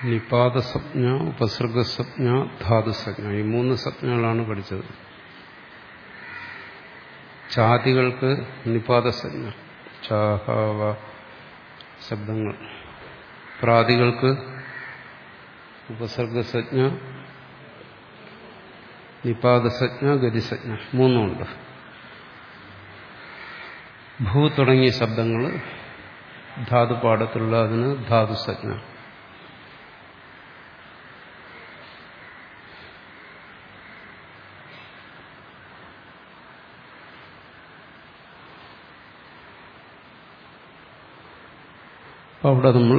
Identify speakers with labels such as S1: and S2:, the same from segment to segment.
S1: നിപാതസജ്ഞ ഉപസർഗസജ്ഞ ധാതുസജ്ഞ ഈ മൂന്ന് സജ്ഞകളാണ് പഠിച്ചത് ചാതികൾക്ക് നിപാതസജ്ഞ ചാഹവ ശബ്ദങ്ങൾ പ്രാതികൾക്ക് ഉപസർഗസജ്ഞ നിപാതസജ്ഞ ഗതിസജ്ഞ മൂന്നുമുണ്ട് ഭൂ തുടങ്ങിയ ശബ്ദങ്ങൾ ധാതുപാഠത്തിലുള്ള അതിന് ധാതുസജ്ഞ അപ്പം അവിടെ നമ്മൾ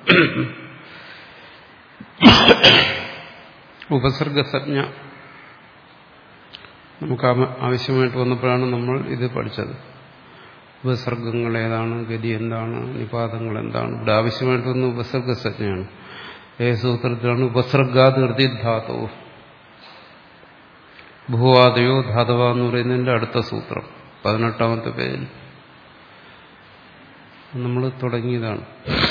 S1: ഉപസർഗസജ്ഞ നമുക്ക് ആവശ്യമായിട്ട് വന്നപ്പോഴാണ് നമ്മൾ ഇത് പഠിച്ചത് ഉപസർഗങ്ങൾ ഏതാണ് ഗതി എന്താണ് നിപാതങ്ങൾ എന്താണ് ഇവിടെ ആവശ്യമായിട്ട് വന്ന ഉപസർഗസജ്ഞയാണ് ഏ സൂത്രത്തിലാണ് ഉപസർഗാത് ഹൃതി ധാതവോ ഭൂവാദയോ ധാതവ എന്ന് പറയുന്നതിന്റെ അടുത്ത സൂത്രം പതിനെട്ടാമത്തെ പേജിൽ നമ്മൾ തുടങ്ങിയതാണ്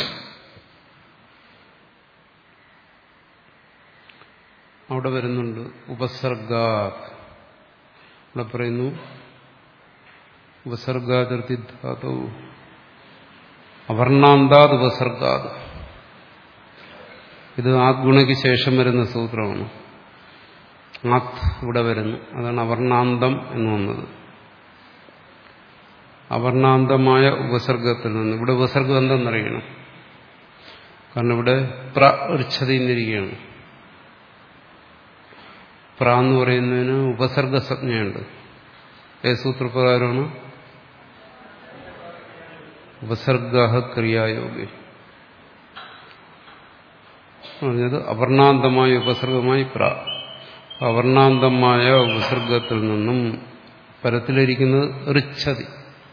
S1: അവിടെ വരുന്നുണ്ട് ഉപസർഗാത് ഇവിടെ പറയുന്നു ഉപസർഗാതിർത്തി ധാതു അവർണാന്താത് ഉപസർഗാത് ഇത് ആത് ഗുണയ്ക്ക് ശേഷം വരുന്ന സൂത്രമാണ് ആത് ഇവിടെ വരുന്നു അതാണ് അവർണാന്തം എന്ന് വന്നത് അവർണാന്തമായ ഉപസർഗത്തിൽ നിന്ന് ഇവിടെ ഉപസർഗം എന്തെന്നറിയണം കാരണം ഇവിടെ പ്ര എന്നിരിക്കുകയാണ് പ്ര എന്ന് പറയുന്നതിന് ഉപസർഗ സംജ്ഞയുണ്ട് ഏ സൂത്രപ്രകാരമാണ് ഉപസർഗ ക്രിയായോഗി പറഞ്ഞത് അവർണാന്തമായ ഉപസർഗമായി പ്ര അവർണാന്തമായ ഉപസർഗത്തിൽ നിന്നും പരത്തിലിരിക്കുന്നത് ഋച്ഛതി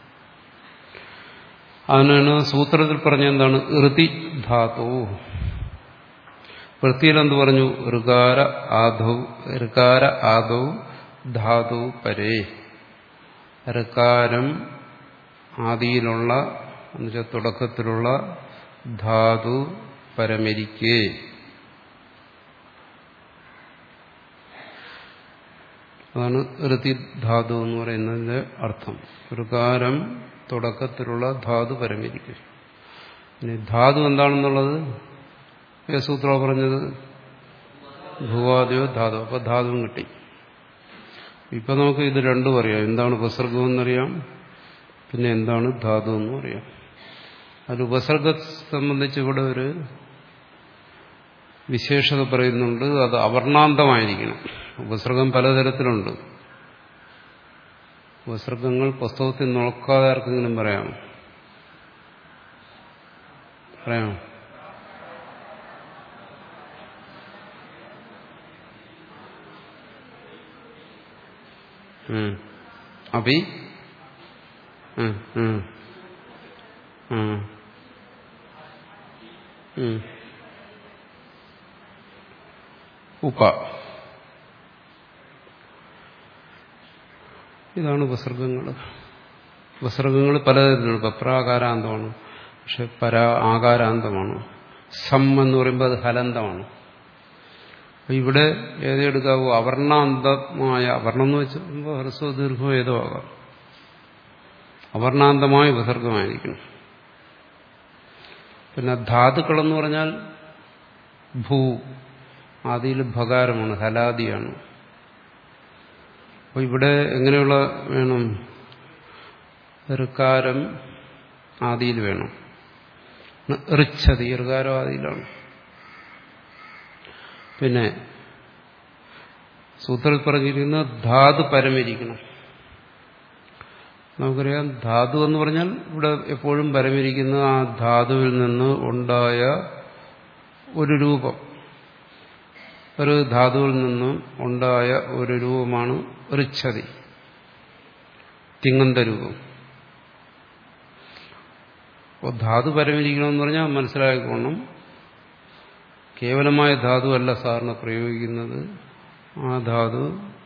S1: അതിനാണ് സൂത്രത്തിൽ പറഞ്ഞ എന്താണ് ഋതി ധാതു വൃത്തിയിൽ എന്ത് പറഞ്ഞു ഋകാര ആദൗ ഋകാര ആദൗ ധാതു പരേ ഋകാരം ആദിയിലുള്ള എന്നുവെച്ചാൽ തുടക്കത്തിലുള്ള ധാതു പരമരിക്കേ അതാണ് ഋതി ധാതു എന്ന് പറയുന്നതിന്റെ അർത്ഥം ഋകാരം തുടക്കത്തിലുള്ള ധാതു പരമരിക്കുക ഇനി ധാതു എന്താണെന്നുള്ളത് സൂത്ര പറഞ്ഞത് ഭൂവാദിയോ ധാതു അപ്പൊ ധാതുവും കിട്ടി ഇപ്പൊ നമുക്ക് ഇത് രണ്ടും അറിയാം എന്താണ് ഉപസർഗം എന്നറിയാം പിന്നെ എന്താണ് ധാതു എന്നും അറിയാം അതിൽ ഉപസർഗത്തെ സംബന്ധിച്ച് ഇവിടെ ഒരു വിശേഷത പറയുന്നുണ്ട് അത് അവർണാന്തമായിരിക്കണം ഉപസർഗം പലതരത്തിലുണ്ട് ഉപസർഗങ്ങൾ പുസ്തകത്തിൽ നോക്കാതെ ആർക്കെങ്കിലും പറയാമോ പറയാമോ അഭി ഉപ ഇതാണ് ഉപസർഗങ്ങൾ ഉപസർഗങ്ങൾ പലതരത്തിലുണ്ട് പപ്രാകാരാന്തമാണ് പക്ഷെ പരാ ആകാരാന്തമാണ് സം എന്ന് പറയുമ്പോൾ അത് ഹലന്തമാണ് ഇവിടെ ഏതെടുക്കാവൂ അവർണാന്തമായ അവർണം എന്ന് വെച്ചുമ്പോൾ ഹ്രസ്വ ദീർഘം ഏതോ ആകാം അവർണാന്തമായ ഉപസർഗമായിരിക്കണം പിന്നെ ധാതുക്കളെന്ന് പറഞ്ഞാൽ ഭൂ ആദിയിൽ ഭകാരമാണ് ഹലാദിയാണ് അപ്പോൾ ഇവിടെ എങ്ങനെയുള്ള വേണം ഋക്കാരം ആദിയിൽ വേണം ഋച്ഛതി ഋകാരം ആദിയിലാണ് പിന്നെ സൂത്രത്തിൽ പറഞ്ഞിരിക്കുന്ന ധാതു പരമിരിക്കണം നമുക്കറിയാം ധാതു എന്ന് പറഞ്ഞാൽ ഇവിടെ എപ്പോഴും പരമിരിക്കുന്ന ആ ധാതുവിൽ നിന്ന് ഉണ്ടായ ഒരു രൂപം ഒരു ധാതുവിൽ നിന്നും ഉണ്ടായ ഒരു രൂപമാണ് ഋച്ഛതി തിങ്ങന്ത രൂപം അപ്പോൾ ധാതു പരമിരിക്കണമെന്ന് പറഞ്ഞാൽ മനസ്സിലാക്കിക്കോണം കേവലമായ ധാതു അല്ല സാറിന് പ്രയോഗിക്കുന്നത് ആ ധാതു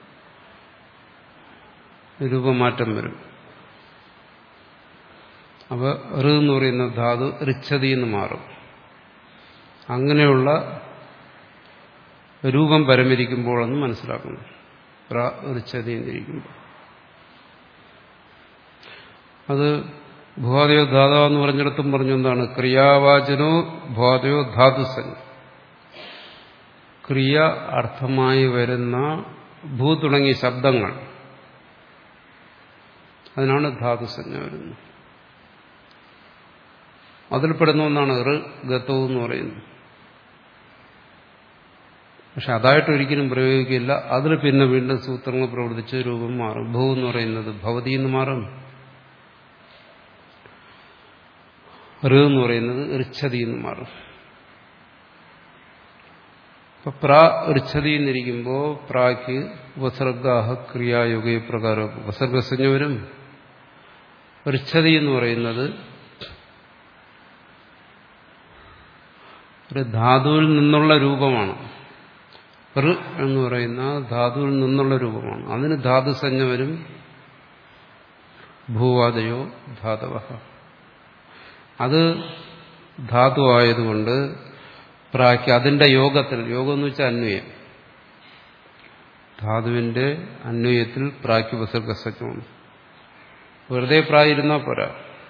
S1: രൂപമാറ്റം വരും അപ്പോൾ ഋ എന്ന് പറയുന്ന ധാതു ഋച്ഛതി എന്ന് മാറും അങ്ങനെയുള്ള രൂപം പരമിരിക്കുമ്പോഴെന്ന് മനസ്സിലാക്കുന്നു പ്രാച്ചതി എന്നിരിക്കുമ്പോൾ അത് ഭൂവാദയോ ധാത എന്ന് പറഞ്ഞിടത്തും പറഞ്ഞു എന്താണ് ക്രിയാവാചനോ ഭൂവാദയോ ധാതുസൻ ക്രിയ അർത്ഥമായി വരുന്ന ഭൂ തുടങ്ങിയ ശബ്ദങ്ങൾ അതിനാണ് ധാതുസഞ്ജ വരുന്നത് അതിൽപ്പെടുന്ന ഒന്നാണ് ഋ ഗതവും എന്ന് പറയുന്നത് പക്ഷെ അതായിട്ട് ഒരിക്കലും പ്രയോഗിക്കില്ല അതിൽ പിന്നെ വീണ്ടും സൂത്രങ്ങൾ പ്രവർത്തിച്ച് രൂപം മാറും ഭൂ എന്ന് പറയുന്നത് ഭവതി എന്ന് മാറും ഋ എന്ന് പറയുന്നത് ഋച്ഛതി എന്ന് മാറും അപ്പൊ പ്ര ഋച്ഛതി എന്നിരിക്കുമ്പോൾ പ്രാക്ക് ഉപസർഗാഹ ക്രിയായോഗ പ്രകാരം ഉപസർഗസഞ്ജ വരും ഋച്ഛതി എന്ന് പറയുന്നത് ഒരു ധാതുവിൽ നിന്നുള്ള രൂപമാണ് ഋ എന്ന് പറയുന്ന ധാതുവിൽ നിന്നുള്ള രൂപമാണ് അതിന് ധാതുസഞ്ജ വരും ഭൂവാദയോ ധാതവ അത് ധാതു ആയതുകൊണ്ട് പ്രാക്ക് അതിന്റെ യോഗത്തിൽ യോഗം എന്ന് വെച്ചാൽ അന്വയം ധാതുവിന്റെ അന്വയത്തിൽ പ്രാക്ക് ഉപസർഗസജ്ജമാണ് വെറുതെ പ്രായിരുന്നാൽ പോരാ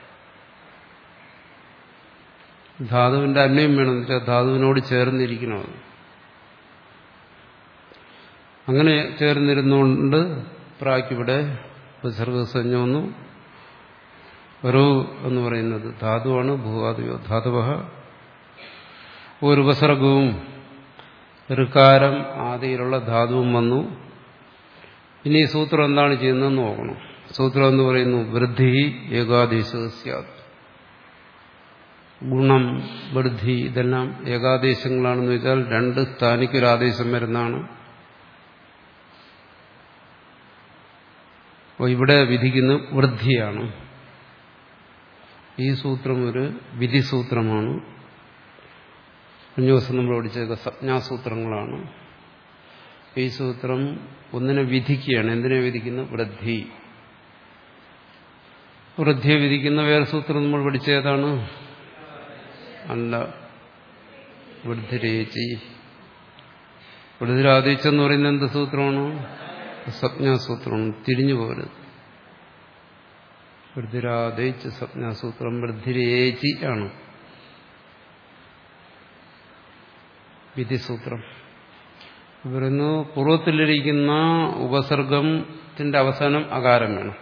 S1: ധാതുവിന്റെ അന്വയം വേണം വെച്ചാൽ ധാതുവിനോട് ചേർന്നിരിക്കണം അത് അങ്ങനെ ചേർന്നിരുന്നുകൊണ്ട് പ്രാക്കിവിടെ വിസർഗസഞ്ജ വന്നു ഒരു എന്ന് പറയുന്നത് ധാതുവാണ് ഭൂവാദിയോ ധാതുവ ഒരു ഉപസർഗവും ഋകാരം ആദിയിലുള്ള ധാതുവും വന്നു ഇനി ഈ സൂത്രം എന്താണ് ചെയ്യുന്നതെന്ന് നോക്കണം സൂത്രം എന്ന് പറയുന്നു വൃദ്ധി ഏകാദേശ ഗുണം വൃദ്ധി ഇതെല്ലാം ഏകാദേശങ്ങളാണെന്ന് വെച്ചാൽ രണ്ട് സ്ഥാനിക്കൊരു ആദേശം വരുന്നതാണ് അപ്പോൾ ഇവിടെ വിധിക്കുന്ന വൃദ്ധിയാണ് ഈ സൂത്രം ഒരു വിധിസൂത്രമാണ് കഴിഞ്ഞ ദിവസം നമ്മൾ പഠിച്ച സംജ്ഞാസൂത്രങ്ങളാണ് ഈ സൂത്രം ഒന്നിനെ വിധിക്കുകയാണ് എന്തിനെ വിധിക്കുന്ന വൃദ്ധി വൃദ്ധിയെ വിധിക്കുന്ന വേറെ സൂത്രം നമ്മൾ പഠിച്ച ഏതാണ് അല്ല വൃദ്ധിരേച്ചി വൃദ്ധിരാദേശെന്ന് പറയുന്നത് എന്ത് സൂത്രമാണ് സംജ്ഞാസൂത്രമാണ് തിരിഞ്ഞു പോരുത് വൃദ്ധിരാദേശ് സംജ്ഞാസൂത്രം വൃദ്ധിരേച്ചി ആണ് വിധിസൂത്രം പറയുന്നു പൂർവ്വത്തിലിരിക്കുന്ന ഉപസർഗത്തിന്റെ അവസാനം അകാരം വേണം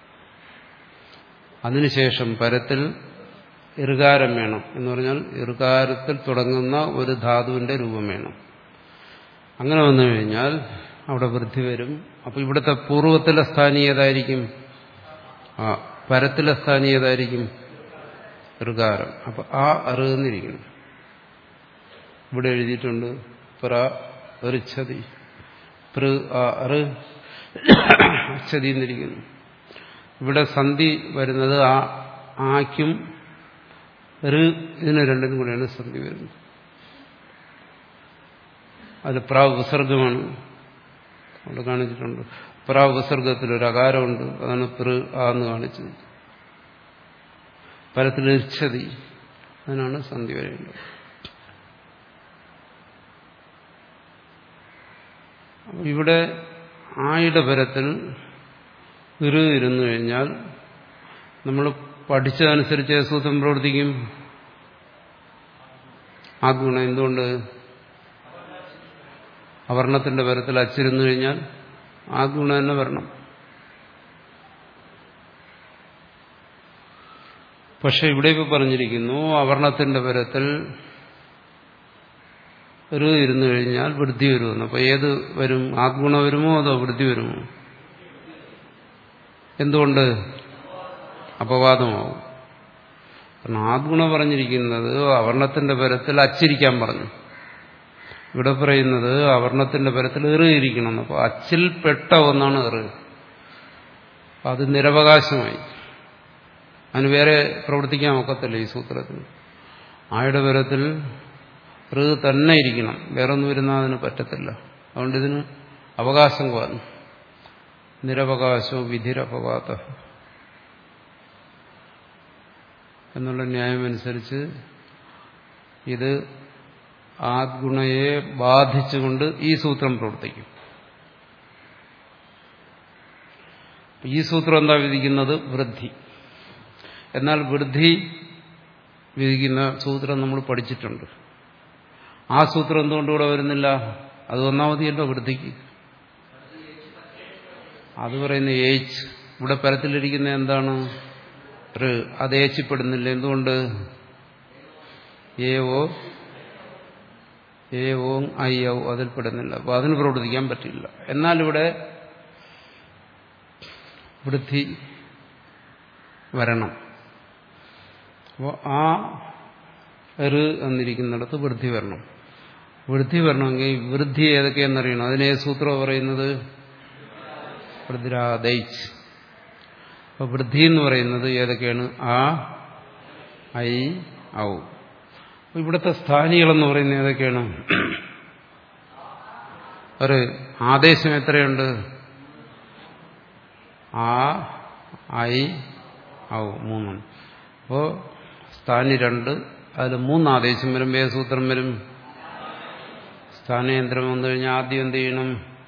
S1: അതിനുശേഷം പരത്തിൽ ഇറുകാരം വേണം എന്ന് പറഞ്ഞാൽ ഇറുകാരത്തിൽ തുടങ്ങുന്ന ഒരു ധാതുവിന്റെ രൂപം വേണം അങ്ങനെ വന്നു കഴിഞ്ഞാൽ അവിടെ വൃദ്ധി വരും അപ്പൊ ഇവിടുത്തെ പൂർവ്വത്തിലെ സ്ഥാനീയതായിരിക്കും ആ പരത്തിലെ സ്ഥാനീയതായിരിക്കും ഋകാരം അപ്പൊ ആ അറിയുന്നിരിക്കണം ഇവിടെ എഴുതിയിട്ടുണ്ട് പ്ര ഋച്ഛതി പൃ അറ് ഛതി എന്നിരിക്കുന്നു ഇവിടെ സന്ധി വരുന്നത് ആ ആക്കും ഋ ഇതിന് രണ്ടിനും കൂടെയാണ് സന്ധി വരുന്നത് അത് പ്രാവസർഗമാണ് അവിടെ കാണിച്ചിട്ടുണ്ട് പ്രാവസർഗത്തിൽ ഒരു അകാരമുണ്ട് അതാണ് പൃ ആ എന്ന് കാണിച്ചത് പരത്തിൽ ഇച്ഛതി അതിനാണ് സന്ധി വരേണ്ടത് ഇവിടെ ആയുടെ പരത്തിൽ ഇരു ഇരുന്നു കഴിഞ്ഞാൽ നമ്മൾ പഠിച്ചതനുസരിച്ച് സൂത്രം പ്രവർത്തിക്കും ആ ഗുണം എന്തുകൊണ്ട് അവർണത്തിന്റെ പരത്തിൽ അച്ചിരുന്നു കഴിഞ്ഞാൽ ആ ഗുണം തന്നെ വരണം പക്ഷെ ഇവിടെ ഇപ്പോൾ പറഞ്ഞിരിക്കുന്നു അവർണത്തിന്റെ പരത്തിൽ ഒരു ഇരുന്നു കഴിഞ്ഞാൽ വൃദ്ധി വരുമെന്ന് അപ്പൊ ഏത് വരും ആത്ഗുണം വരുമോ അതോ വൃദ്ധി വരുമോ എന്തുകൊണ്ട് അപവാദമാവും കാരണം ആദ്ഗുണം പറഞ്ഞിരിക്കുന്നത് അവർണത്തിന്റെ പരത്തിൽ അച്ചിരിക്കാൻ പറഞ്ഞു ഇവിടെ പറയുന്നത് അവർണത്തിന്റെ പരത്തിൽ എറിയിരിക്കണം അപ്പോൾ അച്ചിൽ പെട്ട ഒന്നാണ് എറ് അത് നിരവകാശമായി അതിന് വേറെ പ്രവർത്തിക്കാൻ ഒക്കത്തില്ല ഈ സൂത്രത്തിൽ ആയുടെ പരത്തിൽ ഋ തന്നെ ഇരിക്കണം വേറൊന്നും വരുന്നാൽ അതിന് പറ്റത്തില്ല അതുകൊണ്ട് ഇതിന് അവകാശം കുറഞ്ഞു നിരവകാശോ വിധിരപവാത എന്നുള്ള ന്യായമനുസരിച്ച് ഇത് ആദ്ഗുണയെ ബാധിച്ചുകൊണ്ട് ഈ സൂത്രം പ്രവർത്തിക്കും ഈ സൂത്രം എന്താ വിധിക്കുന്നത് വൃദ്ധി എന്നാൽ വൃദ്ധി വിധിക്കുന്ന സൂത്രം നമ്മൾ പഠിച്ചിട്ടുണ്ട് ആ സൂത്രം എന്തുകൊണ്ടിവിടെ വരുന്നില്ല അത് ഒന്നാമതിയല്ലോ വൃദ്ധിക്ക് അത് പറയുന്ന ഏച്ച് ഇവിടെ പരത്തിലിരിക്കുന്ന എന്താണ് ഒരു അത് ഏച്ചിപ്പെടുന്നില്ല എന്തുകൊണ്ട് ഏ ഓ ഏ ഓം ഐ ഔ അതിൽ പെടുന്നില്ല അപ്പൊ അതിന് പ്രവർത്തിക്കാൻ പറ്റില്ല എന്നാൽ ഇവിടെ വൃദ്ധി വരണം അപ്പോൾ ആ എറ് എന്നിരിക്കുന്നിടത്ത് വൃദ്ധി വരണം വൃദ്ധി വരണമെങ്കിൽ വൃദ്ധി ഏതൊക്കെയെന്നറിയണം അതിനെ സൂത്രം പറയുന്നത് വൃദ്ധിരാദൈച്ച് അപ്പൊ വൃദ്ധി എന്ന് പറയുന്നത് ഏതൊക്കെയാണ് ആ ഐ ഔ ഇവിടുത്തെ സ്ഥാനികളെന്ന് പറയുന്നത് ഏതൊക്കെയാണ് ഒരു ആദേശം എത്രയുണ്ട് ആ ഐ ഔ മൂന്നും അപ്പോ സ്ഥാനി രണ്ട് അതിൽ മൂന്ന് ആദേശം വരും സൂത്രം വരും സ്ഥാനയന്ത്രം വന്നു കഴിഞ്ഞാൽ ആദ്യം എന്ത് ചെയ്യണം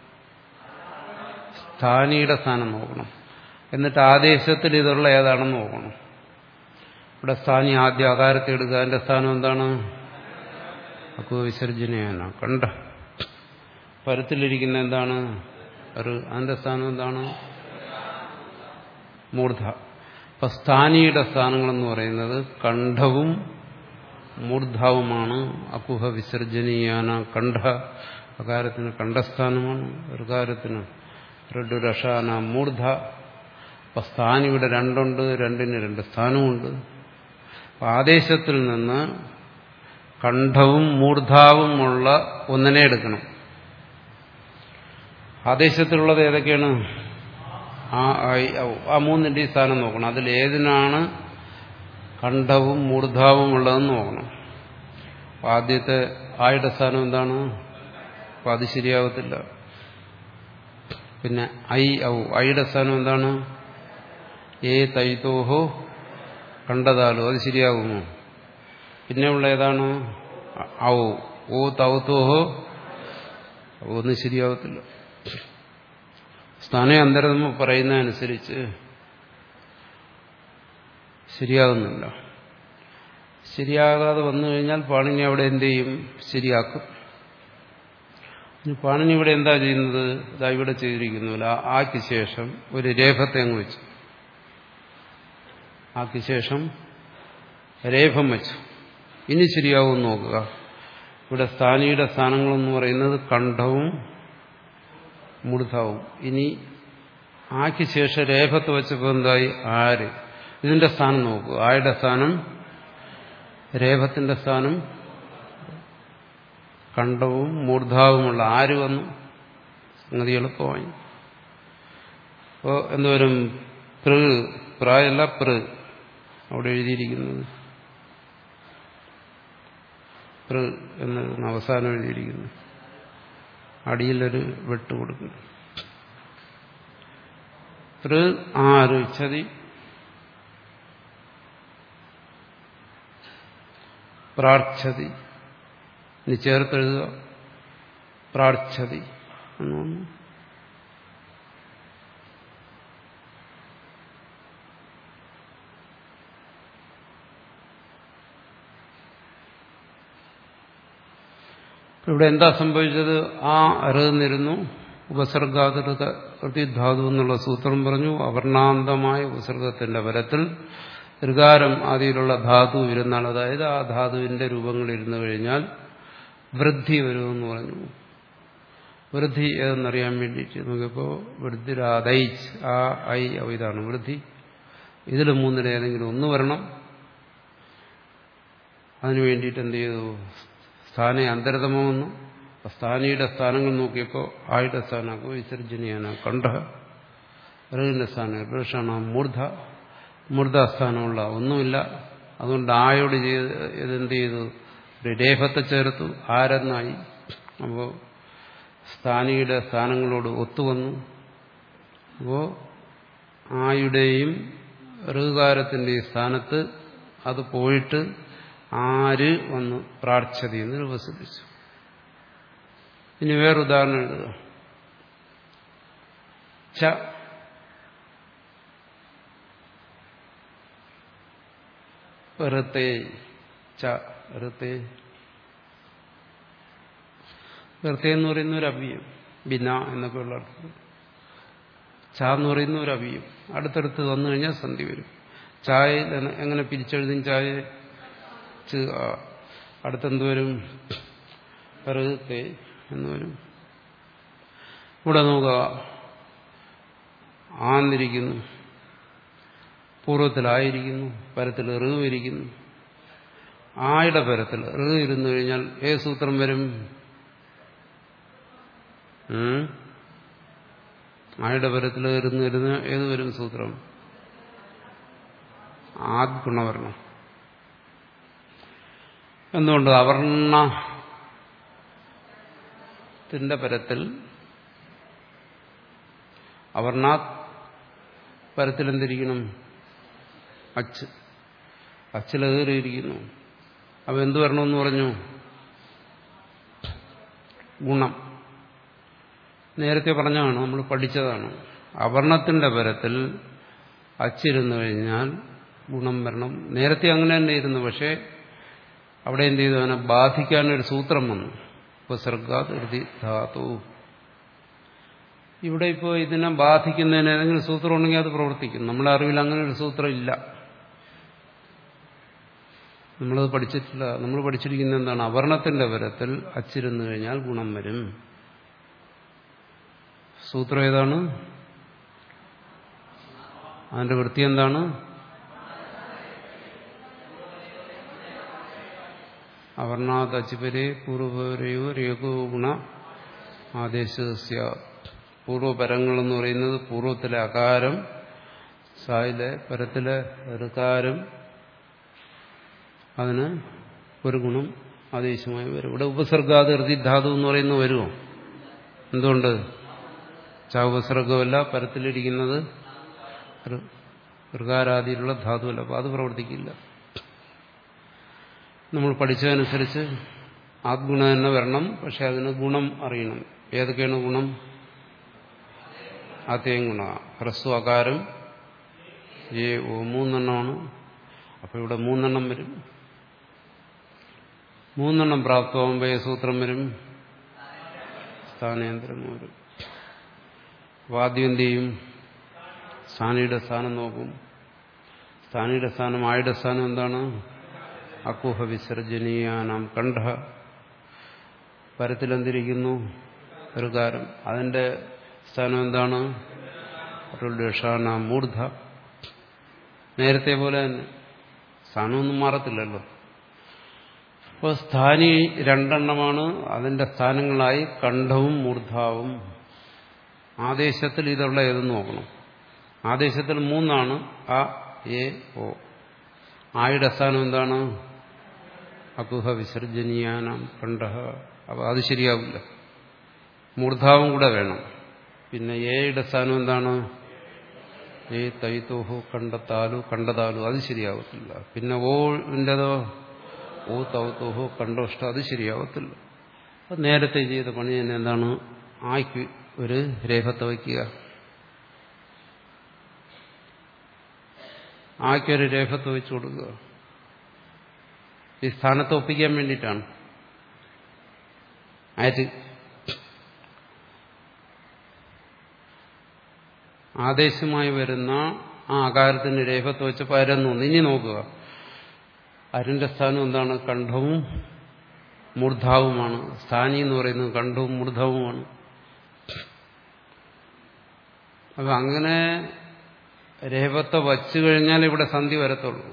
S1: സ്ഥാനിയുടെ സ്ഥാനം നോക്കണം എന്നിട്ട് ആദേശത്തിൽ ഇതുള്ള ഏതാണെന്ന് നോക്കണം ഇവിടെ സ്ഥാനി ആദ്യം ആകാരത്തെ എടുക്കുക അതിന്റെ സ്ഥാനം എന്താണ് അക്കു വിസർജനയാണ് കണ്ട പരത്തിലിരിക്കുന്ന എന്താണ് ഒരു അതിന്റെ സ്ഥാനം എന്താണ് മൂർധ അപ്പൊ സ്ഥാനിയുടെ സ്ഥാനങ്ങളെന്ന് പറയുന്നത് കണ്ഠവും മൂർധാവുമാണ് അക്കുഹ വിസർജനീയാന കണ്ഠ അകാരത്തിന് കണ്ഠസ്ഥാനമാണ് ഒരു കാര്യത്തിന് രഷാന മൂർധ അപ്പൊ സ്ഥാനം ഇവിടെ രണ്ടുണ്ട് രണ്ടിന് രണ്ട് സ്ഥാനമുണ്ട് ആദേശത്തിൽ നിന്ന് കണ്ഠവും മൂർധാവുമുള്ള ഒന്നിനെ എടുക്കണം ആദേശത്തിലുള്ളത് ഏതൊക്കെയാണ് ആ ആ മൂന്നിന്റെ സ്ഥാനം നോക്കണം അതിൽ ഏതിനാണ് കണ്ഠവും മൂർധാവും ഉള്ളതെന്ന് നോക്കണം ആദ്യത്തെ ആയുടെ സ്ഥാനം എന്താണ് അപ്പൊ അത് ശരിയാവത്തില്ല പിന്നെ ഐ ഔ ഐയുടെ സ്ഥാനം എന്താണ് ഏ തൈതോഹോ കണ്ടതാലോ അത് ശരിയാകുമോ പിന്നെ ഉള്ള ഏതാണ് ഔ ഓ തൗത്തോഹോ ഒന്നും ശരിയാവത്തില്ല സ്ഥാന അന്തരം പറയുന്നതനുസരിച്ച് ശരിയാകുന്നില്ല ശരിയാകാതെ വന്നു കഴിഞ്ഞാൽ പാണിനി അവിടെ എന്ത് ചെയ്യും ശരിയാക്കും പാണിനി ഇവിടെ എന്താ ചെയ്യുന്നത് ഇതാ ഇവിടെ ചെയ്തിരിക്കുന്നില്ല ആക്ക് ശേഷം ഒരു രേഖത്തെ അങ്ങ് വെച്ചു ആക്ക് ശേഷം രേഖം വെച്ചു ഇനി ശരിയാവും നോക്കുക ഇവിടെ സ്ഥാനിയുടെ സ്ഥാനങ്ങളെന്ന് പറയുന്നത് കണ്ഠവും മൂർധാവും ഇനി ആക്ക് ശേഷം രേഖത്ത് വെച്ചപ്പോൾ എന്തായി ആര് ഇതിന്റെ സ്ഥാനം നോക്കൂ ആയുടെ സ്ഥാനം രേഖത്തിന്റെ സ്ഥാനം കണ്ഠവും മൂർധാവുമുള്ള ആര് വന്നു സംഗതി എളുപ്പമായി അപ്പോ എന്തുവരും പൃ പ്രായല്ല പൃ അവിടെ എഴുതിയിരിക്കുന്നത് പൃ എന്ന് അവസാനം എഴുതിയിരിക്കുന്നു അടിയിലൊരു വെട്ട് കൊടുക്കുന്നു പൃ ആറ് ചതി പ്രാർത്ഥതി ഇനി ചേർത്തെഴുതുക പ്രാർത്ഥതി എന്നൊന്ന് ഇവിടെ എന്താ സംഭവിച്ചത് ആ അറുന്നിരുന്നു ഉപസർഗാതൃത പ്രതിധാതു എന്നുള്ള സൂത്രം പറഞ്ഞു അവർണാന്തമായ ഉപസർഗത്തിന്റെ പരത്തിൽ ഋകാരം ആദിയിലുള്ള ധാതു ഇരുന്നാണ് അതായത് ആ ധാതുവിന്റെ രൂപങ്ങൾ ഇരുന്നു കഴിഞ്ഞാൽ വൃദ്ധി വരുമെന്ന് പറഞ്ഞു വൃദ്ധി ഏതെന്നറിയാൻ വേണ്ടിയിട്ട് നോക്കിയപ്പോൾ വൃദ്ധിരാദൈച്ച് ആ ഐ ഇതാണ് വൃദ്ധി ഇതിൽ മൂന്നിൽ ഏതെങ്കിലും ഒന്ന് വരണം അതിനു വേണ്ടിയിട്ട് എന്ത് ചെയ്തു സ്ഥാന അന്തരതമോ വന്നു സ്ഥാനിയുടെ സ്ഥാനങ്ങൾ നോക്കിയപ്പോൾ ആയുടെ സ്ഥാനമാക്കും വിസർജനീയാണ് കണ്ഠ ഋവിന്റെ സ്ഥാനം ഋഷാണ് മൂർധ മൂർധാസ്ഥാനമുള്ള ഒന്നുമില്ല അതുകൊണ്ട് ആയോട് ചെയ്ത് ഇതെന്ത് ചെയ്തു ഒരു രേഖത്തെ ചേർത്തു ആരെന്നായി അപ്പോൾ സ്ഥാനിയുടെ സ്ഥാനങ്ങളോട് ഒത്തുവന്നു അപ്പോൾ ആയുടെയും ഋകാരത്തിൻ്റെയും സ്ഥാനത്ത് അത് പോയിട്ട് ആര് വന്ന് പ്രാർത്ഥതി എന്ന് ഉപസിദ്ധിച്ചു ഇനി വേറെ ഉദാഹരണം എഴുതുക ച ഋത്തേ ച ഋത്തേ ഋത്തേ എന്ന് പറയുന്ന ഒരു അവ്യം ബിന എന്നൊക്കെയുള്ള അർത്ഥം ച എന്ന് പറയുന്ന ഒരു അവ്യം അടുത്തടുത്ത് വന്നു കഴിഞ്ഞാൽ സന്ധി വരും ചായ എങ്ങനെ പിരിച്ചെഴുതും ചായ അടുത്തെന്ത് വരും ഋത്തേ എന്ന് വരും ഇവിടെ നോക്കുക ആന്നിരിക്കുന്നു പൂർവ്വത്തിലായിരിക്കുന്നു പരത്തിൽ ഋവ് ഇരിക്കുന്നു ആയുടെ പരത്തിൽ ഋ ഇരുന്നു കഴിഞ്ഞാൽ ഏത് സൂത്രം വരും ആയുടെ പരത്തിൽ ഇരുന്ന് ഇരുന്ന് ഏത് വരും സൂത്രം ആദ് ഗുണവർണം എന്തുകൊണ്ട് അവർണത്തിന്റെ പരത്തിൽ അവർണാത് പരത്തിൽ എന്തിരിക്കണം അച്ച് അച്ചിലേറിയിരിക്കുന്നു അവ എന്തു വരണമെന്ന് പറഞ്ഞു ഗുണം നേരത്തെ പറഞ്ഞതാണ് നമ്മൾ പഠിച്ചതാണ് അവർണത്തിന്റെ പരത്തിൽ അച്ചിരുന്നു കഴിഞ്ഞാൽ ഗുണം വരണം നേരത്തെ അങ്ങനെ തന്നെ ഇരുന്നു പക്ഷേ അവിടെ എന്ത് ചെയ്തു അവനെ ബാധിക്കാനൊരു സൂത്രം വന്നു ഉപസർഗാത് ഹൃതി ധാതു ഇവിടെ ഇപ്പോൾ ഇതിനെ ബാധിക്കുന്നതിന് ഏതെങ്കിലും സൂത്രം ഉണ്ടെങ്കിൽ അത് പ്രവർത്തിക്കും നമ്മുടെ അറിവിൽ അങ്ങനെ ഒരു സൂത്രം ഇല്ല നമ്മളത് പഠിച്ചിട്ടില്ല നമ്മൾ പഠിച്ചിരിക്കുന്ന എന്താണ് അവർണത്തിന്റെ പരത്തിൽ അച്ചിരുന്നു കഴിഞ്ഞാൽ ഗുണം വരും സൂത്രം ഏതാണ് അതിന്റെ വൃത്തി എന്താണ് അവർണാത് അച്ചിപരെ പൂർവപരയോ രേഖോ ഗുണ ആദേശസ്യ പൂർവപരങ്ങൾ എന്ന് പറയുന്നത് പൂർവത്തിലെ അകാരം സായിലെ പരത്തിലെ ഋകാരം അതിന് ഒരു ഗുണം ആദേശമായി വരും ഇവിടെ ഉപസർഗാത് ഋതിധാതു എന്ന് പറയുന്നത് വരുമോ എന്തുകൊണ്ട് ചാവുപസർഗമല്ല പരത്തിലിരിക്കുന്നത് ഋകാരാദിയിലുള്ള ധാതുവല്ല അപ്പോൾ അത് പ്രവർത്തിക്കില്ല നമ്മൾ പഠിച്ചതനുസരിച്ച് ആദ്ഗുണം തന്നെ വരണം പക്ഷെ അതിന് ഗുണം അറിയണം ഏതൊക്കെയാണ് ഗുണം ആദ്യം ഗുണ ഹ്രസ്വ അകാരം ഏ ഓ മൂന്നെണ്ണമാണ് അപ്പോൾ ഇവിടെ മൂന്നെണ്ണം വരും മൂന്നെണ്ണം പ്രാപ്തമാകുമ്പോൾ സൂത്രം വരും സ്ഥാനേന്ദ്രം വരും അപ്പോൾ ആദ്യം എന്ത് ചെയ്യും സ്ഥാനിയുടെ സ്ഥാനം നോക്കും സ്ഥാനിയുടെ സ്ഥാനം ആയുടെ സ്ഥാനം എന്താണ് അക്കുഹ വിസർജനീയാനാം കണ്ഠ പരത്തിലെന്തിരിക്കുന്നു ഋകാരം അതിന്റെ സ്ഥാനം എന്താണ് ഷാന മൂർധ നേരത്തെ പോലെ തന്നെ സ്ഥാനമൊന്നും മാറത്തില്ലല്ലോ അപ്പോൾ സ്ഥാനി രണ്ടെണ്ണമാണ് അതിന്റെ സ്ഥാനങ്ങളായി കണ്ഠവും മൂർധാവും ആദേശത്തിൽ ഇതുള്ള ഏതെന്ന് നോക്കണം ആദേശത്തിൽ മൂന്നാണ് അ എ ഓ ആയുടെ സ്ഥാനം എന്താണ് അകുഹ വിസർജനീയാനാം കണ്ഠ അപ്പോൾ അത് ശരിയാവില്ല മൂർധാവും കൂടെ വേണം പിന്നെ എയുടെ സ്ഥാനം എന്താണ് ഏ തൈത്തോഹു കണ്ടെത്താലു കണ്ടതാലു അത് ശരിയാവത്തില്ല പിന്നെ ഓൻ്റെതോ ഓ തൗത്തോഹു കണ്ടോഷ്ട അത് ശരിയാവത്തില്ല അപ്പം നേരത്തെ ചെയ്ത പണി തന്നെ എന്താണ് ആയ്ക്ക് ഒരു രേഖത്ത് വയ്ക്കുക ആയ്ക്കൊരു രേഖത്ത് വെച്ച് കൊടുക്കുക ഈ സ്ഥാനത്ത് ഒപ്പിക്കാൻ വേണ്ടിയിട്ടാണ് ആയിട്ട് ആദേശമായി വരുന്ന ആ ആകാരത്തിന് രേഖത്ത് വെച്ച് പരന്നു ഇനി നോക്കുക അരിന്റെ സ്ഥാനം എന്താണ് കണ്ഠവും മൂർധാവുമാണ് സ്ഥാനി എന്ന് പറയുന്നത് കണ്ഠവും മൂർധവുമാണ് അപ്പൊ അങ്ങനെ രേവത്തെ വച്ചു കഴിഞ്ഞാൽ ഇവിടെ സന്ധി വരത്തുള്ളൂ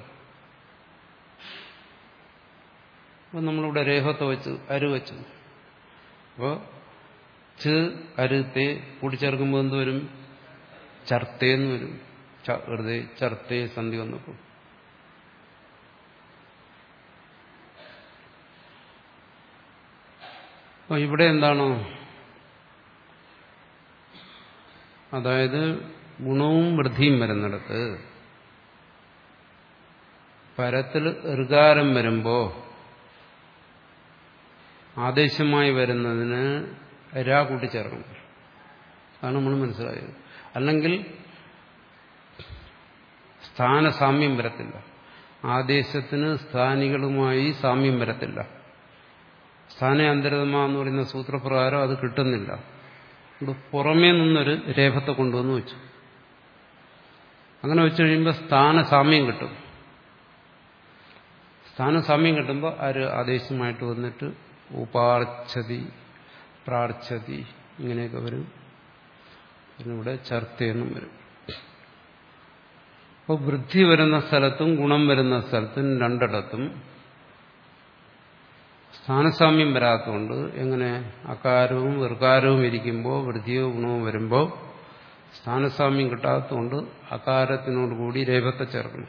S1: അപ്പൊ നമ്മളിവിടെ രേഹത്തെ വെച്ച് അരു വെച്ചു അപ്പോൾ ച് അരുത്തെ കൂട്ടിച്ചേർക്കുമ്പോൾ എന്ത് വരും ചർത്തേന്ന് വരും വെറുതെ ചർത്തേ സന്ധി വന്നപ്പോൾ അപ്പോൾ ഇവിടെ എന്താണ് അതായത് ഗുണവും വൃദ്ധിയും വരുന്നിടത്ത് പരത്തിൽ ഋകാരം വരുമ്പോ ആദേശമായി വരുന്നതിന് രാ കൂട്ടിച്ചേർക്കണം അതാണ് നമ്മൾ മനസ്സിലായത് അല്ലെങ്കിൽ സ്ഥാനസാമ്യം വരത്തില്ല ആദേശത്തിന് സ്ഥാനികളുമായി സാമ്യം വരത്തില്ല സ്ഥാനാന്തരതമ എന്ന് പറയുന്ന സൂത്രപ്രകാരം അത് കിട്ടുന്നില്ല അതുകൊണ്ട് പുറമേ നിന്നൊരു രേഖത്തെ കൊണ്ടുവന്ന് വെച്ചു അങ്ങനെ വെച്ച് കഴിയുമ്പോൾ സ്ഥാനസാമ്യം കിട്ടും സ്ഥാനസാമ്യം കിട്ടുമ്പോൾ ആര് ആദേശമായിട്ട് വന്നിട്ട് ഉപാർച്ചതി പ്രാർച്ചതി ഇങ്ങനെയൊക്കെ വരും പിന്നെ ഇവിടെ ചർത്തയെന്നും വരും അപ്പോൾ വൃദ്ധി വരുന്ന സ്ഥലത്തും ഗുണം വരുന്ന സ്ഥലത്തും രണ്ടിടത്തും സ്ഥാനസാമ്യം വരാത്തതുകൊണ്ട് എങ്ങനെ അകാരവും ഋകാരവും ഇരിക്കുമ്പോൾ വൃദ്ധിയോ ഗുണവും വരുമ്പോൾ സ്ഥാനസാമ്യം കിട്ടാത്തതുകൊണ്ട് അകാരത്തിനോടുകൂടി രേഖത്തെ ചേർക്കണം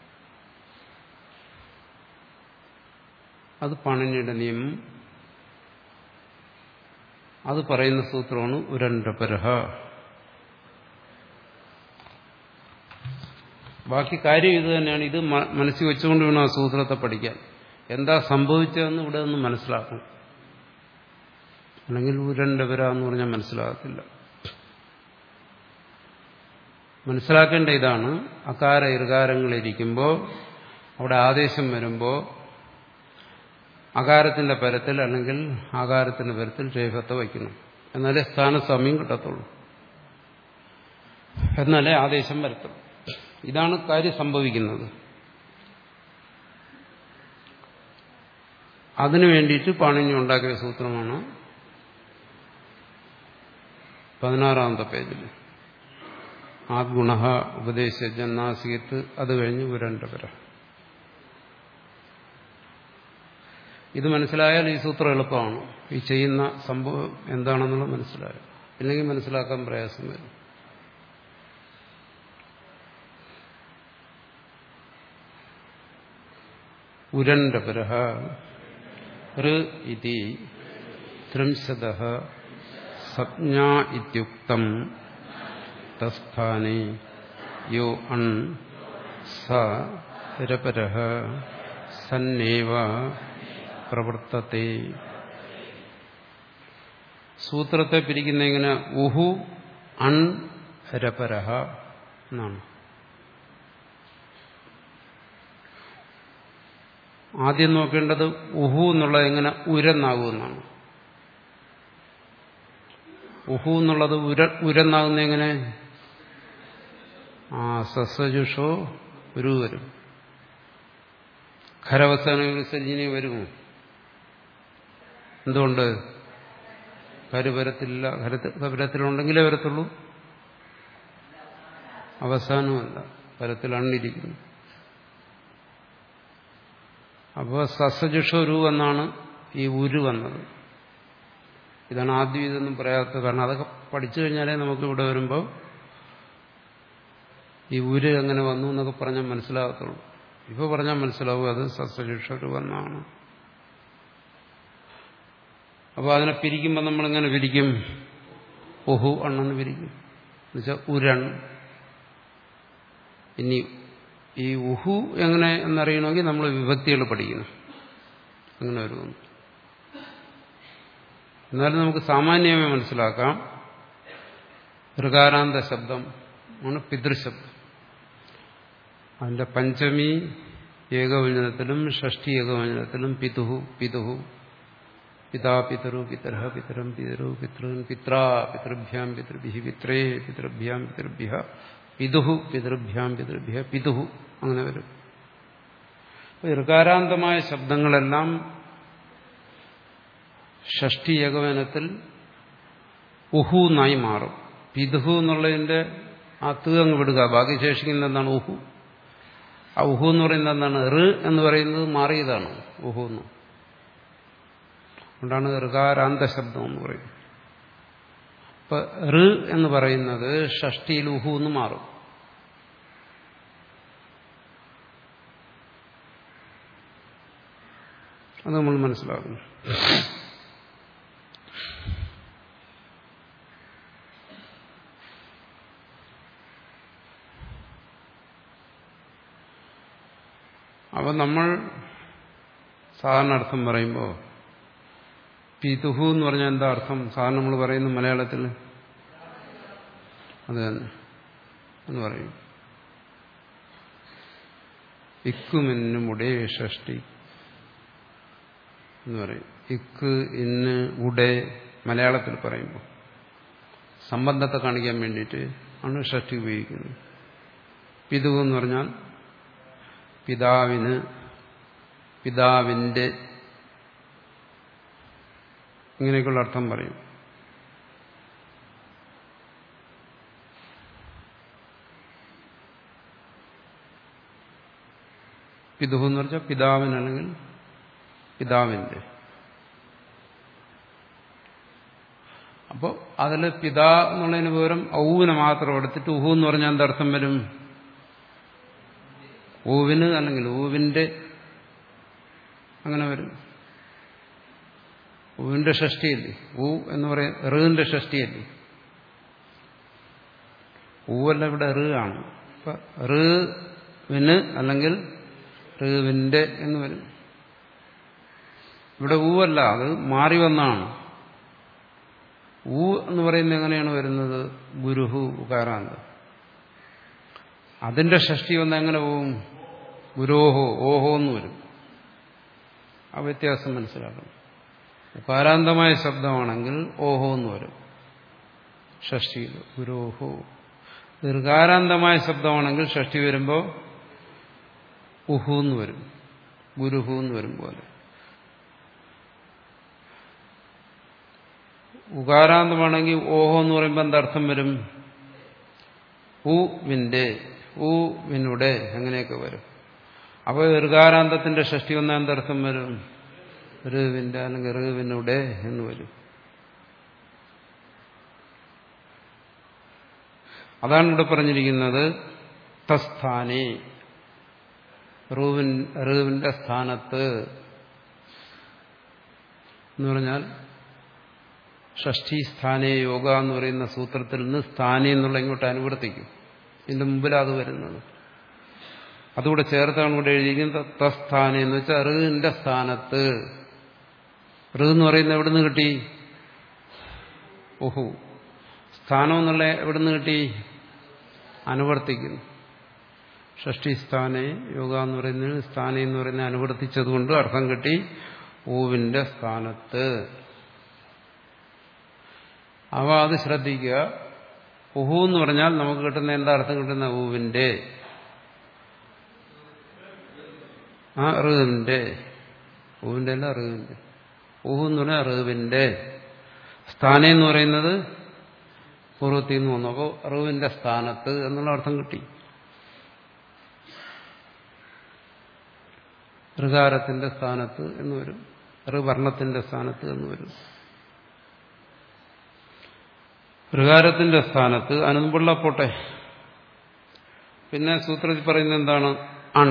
S1: അത് പാണിനിയുടെ നിയമം അത് പറയുന്ന സൂത്രമാണ് ഉരണ്ടപരഹ ബാക്കി കാര്യം ഇത് തന്നെയാണ് ഇത് മനസ്സിൽ വെച്ചുകൊണ്ട് വേണം ആ സൂത്രത്തെ പഠിക്കാൻ എന്താ സംഭവിച്ചതെന്ന് ഇവിടെ ഒന്ന് മനസ്സിലാക്കണം അല്ലെങ്കിൽ ഉരണ്ടപര എന്ന് പറഞ്ഞാൽ മനസ്സിലാകത്തില്ല മനസ്സിലാക്കേണ്ട ഇതാണ് അകാര ഇർകാരങ്ങളിരിക്കുമ്പോൾ അവിടെ ആദേശം വരുമ്പോൾ അകാരത്തിന്റെ പരത്തിൽ അല്ലെങ്കിൽ ആകാരത്തിന്റെ പരത്തിൽ രേഖത്തെ വയ്ക്കണം എന്നാലേ സ്ഥാനസാമ്യം കിട്ടത്തുള്ളൂ എന്നാലേ ആദേശം വരത്തുള്ളൂ ഇതാണ് കാര്യം സംഭവിക്കുന്നത് അതിനു വേണ്ടിയിട്ട് പാണിനി ഉണ്ടാക്കിയ സൂത്രമാണ് പതിനാറാമത്തെ പേജിൽ ആദ്ഗുണ ഉപദേശജന്നാസികത്ത് അത് കഴിഞ്ഞ് ഉരണ്ടപര ഇത് മനസ്സിലായാൽ ഈ സൂത്രം എളുപ്പമാണ് ഈ ചെയ്യുന്ന സംഭവം എന്താണെന്നുള്ളത് മനസ്സിലായോ ഇല്ലെങ്കിൽ മനസ്സിലാക്കാൻ പ്രയാസം വരും ഉരണ്ടപരഹ ഋ ഇതി ത്രിംശത സംജ്ഞാ ഇത്യുക്തം തസ്ഥാനെ യോ അൺ സ രപരഹ സന്നേവ പ്രവർത്തത്തെ സൂത്രത്തെ പിരിക്കുന്ന എങ്ങനെ ഉഹു അൺ രപരഹ എന്നാണ് ആദ്യം നോക്കേണ്ടത് ഉഹു എന്നുള്ളത് എങ്ങനെ ഉരന്നാകുമെന്നാണ് ഉഹു എന്നുള്ളത് ഉര ഉരന്നാകുന്ന എങ്ങനെ ആ സസജുഷോ ഒരു വരും ഖരവസാന വിസർജനി വരുമോ എന്തുകൊണ്ട് കരുവരത്തില്ല കരത്തിലുണ്ടെങ്കിലേ വരത്തുള്ളൂ അവസാനമല്ല കരത്തിൽ അണ്ണിരിക്കുന്നു അപ്പോൾ സസജുഷൊരു എന്നാണ് ഈ ഉരു വന്നത് ഇതാണ് ആദ്യം ഇതൊന്നും പറയാത്തത് കാരണം അതൊക്കെ പഠിച്ചു കഴിഞ്ഞാലേ നമുക്ക് ഇവിടെ വരുമ്പോൾ ഈ ഉര് എങ്ങനെ വന്നു എന്നൊക്കെ പറഞ്ഞാൽ മനസ്സിലാകത്തുള്ളൂ ഇപ്പോൾ പറഞ്ഞാൽ മനസ്സിലാവും അത് സസജുഷൊരു എന്നാണ് അപ്പോൾ അതിനെ പിരിക്കുമ്പോൾ നമ്മളെങ്ങനെ പിരിക്കും ഒഹു അണ്ണെന്ന് പിരിക്കും എന്നുവെച്ചാൽ ഉരൺ ഇനി ഈ ഉഹു എങ്ങനെ എന്നറിയണമെങ്കിൽ നമ്മൾ വിഭക്തികൾ പഠിക്കണം അങ്ങനെ വരുമെന്ന് എന്നാലും നമുക്ക് സാമാന്യമായി മനസ്സിലാക്കാം ഋകാരാന്ത ശബ്ദം ആണ് പിതൃശബ്ദം അതിന്റെ പഞ്ചമി ഏകവചനത്തിലും ഷഷ്ടി ഏകവചനത്തിലും പിതുഹു പിതുഹു പിതാ പിതരു പിതര പിതരം പിതരു പിതൃൻ പിത്രാ പിതൃഭ്യാം പിതൃഭി പിത്രേ പിതൃഭ്യാം പിതൃഭ്യ പിതുഹു പിതൃഭ്യാം പിതൃഭ്യ പിതുഹു അങ്ങനെ വരും ഋകാരാന്തമായ ശബ്ദങ്ങളെല്ലാം ഷഷ്ടി ഏകവനത്തിൽ ഉഹു എന്നായി മാറും പിതുഹു എന്നുള്ളതിന്റെ ആ ത് അങ്ങ് വിടുക ബാക്കി ശേഷിക്കുന്ന എന്താണ് ഉഹു ആ ഉഹു എന്ന് പറയുന്നത് എന്താണ് റ് എന്ന് പറയുന്നത് മാറിയതാണ് ഉഹു എന്ന് അതുകൊണ്ടാണ് ഋകാരാന്ത ശബ്ദം എന്ന് പറയുന്നത് അപ്പൊ ഋ എന്ന് പറയുന്നത് ഷഷ്ടിയിൽ ഉഹു എന്ന് മാറും അത് നമ്മൾ മനസ്സിലാക്കുന്നു അപ്പം നമ്മൾ സാധാരണ അർത്ഥം പറയുമ്പോൾ പിതുഹു എന്ന് പറഞ്ഞാൽ എന്താ അർത്ഥം സാധാരണ നമ്മൾ പറയുന്നു മലയാളത്തിൽ അത് തന്നെ എന്ന് പറയും ഇക്കുമെന്നുമുടേ ഷഷ്ടി എന്ന് പറയും ഇക്ക് ഇന്ന് ഉടേ മലയാളത്തിൽ പറയുമ്പോൾ സംബന്ധത്തെ കാണിക്കാൻ വേണ്ടിയിട്ട് ആണ് ഷഷ്ടി ഉപയോഗിക്കുന്നത് പിതുവ് എന്ന് പറഞ്ഞാൽ പിതാവിന് പിതാവിൻ്റെ ഇങ്ങനെയൊക്കെയുള്ള അർത്ഥം പറയും പിതുഹു എന്ന് പറഞ്ഞാൽ പിതാവിന് അല്ലെങ്കിൽ പിതാവിൻ്റെ അപ്പോൾ അതിൽ പിതാ എന്നുള്ളതിന് പകരം ഔവിനെ മാത്രം എടുത്തിട്ട് ഉഹു എന്ന് പറഞ്ഞാൽ എന്തർത്ഥം വരും ഊവിന് അല്ലെങ്കിൽ ഊവിന്റെ അങ്ങനെ വരും ഊവിന്റെ ഷഷ്ടിയല്ലേ ഊ എന്ന് പറയാം ഋവിന്റെ ഷഷ്ടിയല്ലേ ഊവല്ല ഇവിടെ ഋ ആണ് അപ്പൊ ഋവിന് അല്ലെങ്കിൽ ഋവിന്റെ എന്ന് വരും ഇവിടെ ഊവല്ല അത് മാറി വന്നാണ് ഊ എന്ന് പറയുന്നത് എങ്ങനെയാണ് വരുന്നത് ഗുരുഹു ഉകാരാന്ത് അതിന്റെ ഷഷ്ടി വന്ന് എങ്ങനെ പോവും ഗുരോഹോ ഓഹോ എന്ന് വരും ആ വ്യത്യാസം മനസ്സിലാക്കണം ഉകാരാന്തമായ ശബ്ദമാണെങ്കിൽ ഓഹോ എന്ന് വരും ഷഷ്ടിയിൽ ഗുരോഹോ ദീർഘാരാന്തമായ ശബ്ദമാണെങ്കിൽ ഷഷ്ടി വരുമ്പോൾ ഉഹു എന്ന് വരും ഗുരുഹു എന്ന് വരും പോലെ ഉകാരാന്തമാണെങ്കിൽ ഓഹോ എന്ന് പറയുമ്പോൾ എന്തർത്ഥം വരും ഊവിന്റെ ഊവിനുടെ അങ്ങനെയൊക്കെ വരും അപ്പോൾ ഋകാരാന്തത്തിന്റെ ഷഷ്ടി വന്നാൽ എന്തർത്ഥം വരും ഋവിന്റെ അല്ലെങ്കിൽ ഋവിനുടെ എന്ന് വരും അതാണ് ഇവിടെ പറഞ്ഞിരിക്കുന്നത് തസ്ഥാനെ റൂവിൻ ഋവിന്റെ സ്ഥാനത്ത് എന്ന് പറഞ്ഞാൽ ഷഷ്ടി സ്ഥാനേ യോഗ എന്ന് പറയുന്ന സൂത്രത്തിൽ നിന്ന് സ്ഥാനെ എന്നുള്ള ഇങ്ങോട്ട് അനുവർത്തിക്കും ഇതിന്റെ മുമ്പിൽ അത് വരുന്നത് അതുകൂടെ ചേർത്താണ് ഇവിടെ എഴുതിയിരിക്കുന്നത് തസ്ഥാനെ എന്ന് വെച്ചാൽ ഋവിന്റെ സ്ഥാനത്ത് ഋ എന്ന് പറയുന്നത് എവിടെ നിന്ന് കിട്ടി ഓഹു സ്ഥാനം എന്നുള്ള എവിടെ നിന്ന് കിട്ടി അനുവർത്തിക്കുന്നു ഷഷ്ടി സ്ഥാനെ യോഗ എന്ന് പറയുന്നതിന് സ്ഥാനെ എന്ന് പറയുന്നത് അനുവർത്തിച്ചതുകൊണ്ട് അർത്ഥം കിട്ടി ഊവിന്റെ സ്ഥാനത്ത് അവ അത് ശ്രദ്ധിക്കുക ഉഹു എന്ന് പറഞ്ഞാൽ നമുക്ക് കിട്ടുന്ന എന്താ അർത്ഥം കിട്ടുന്ന ഊവിന്റെ ആ ഋവിന്റെ ഊവിന്റെ അല്ല ഋവിന്റെ ഊഹു എന്ന് പറഞ്ഞാൽ ഋവിന്റെ സ്ഥാനം എന്ന് പറയുന്നത് പൂർവ്വത്തിൽ നിന്ന് വന്നു അപ്പോൾ ഋവിന്റെ സ്ഥാനത്ത് എന്നുള്ള അർത്ഥം കിട്ടി ഋകാരത്തിന്റെ സ്ഥാനത്ത് എന്ന് വരും ഋവർണത്തിന്റെ സ്ഥാനത്ത് എന്ന് വരും ഋകാരത്തിന്റെ സ്ഥാനത്ത് അനുമ്പുള്ള പോട്ടെ പിന്നെ സൂത്രത്തിൽ പറയുന്നത് എന്താണ് അൺ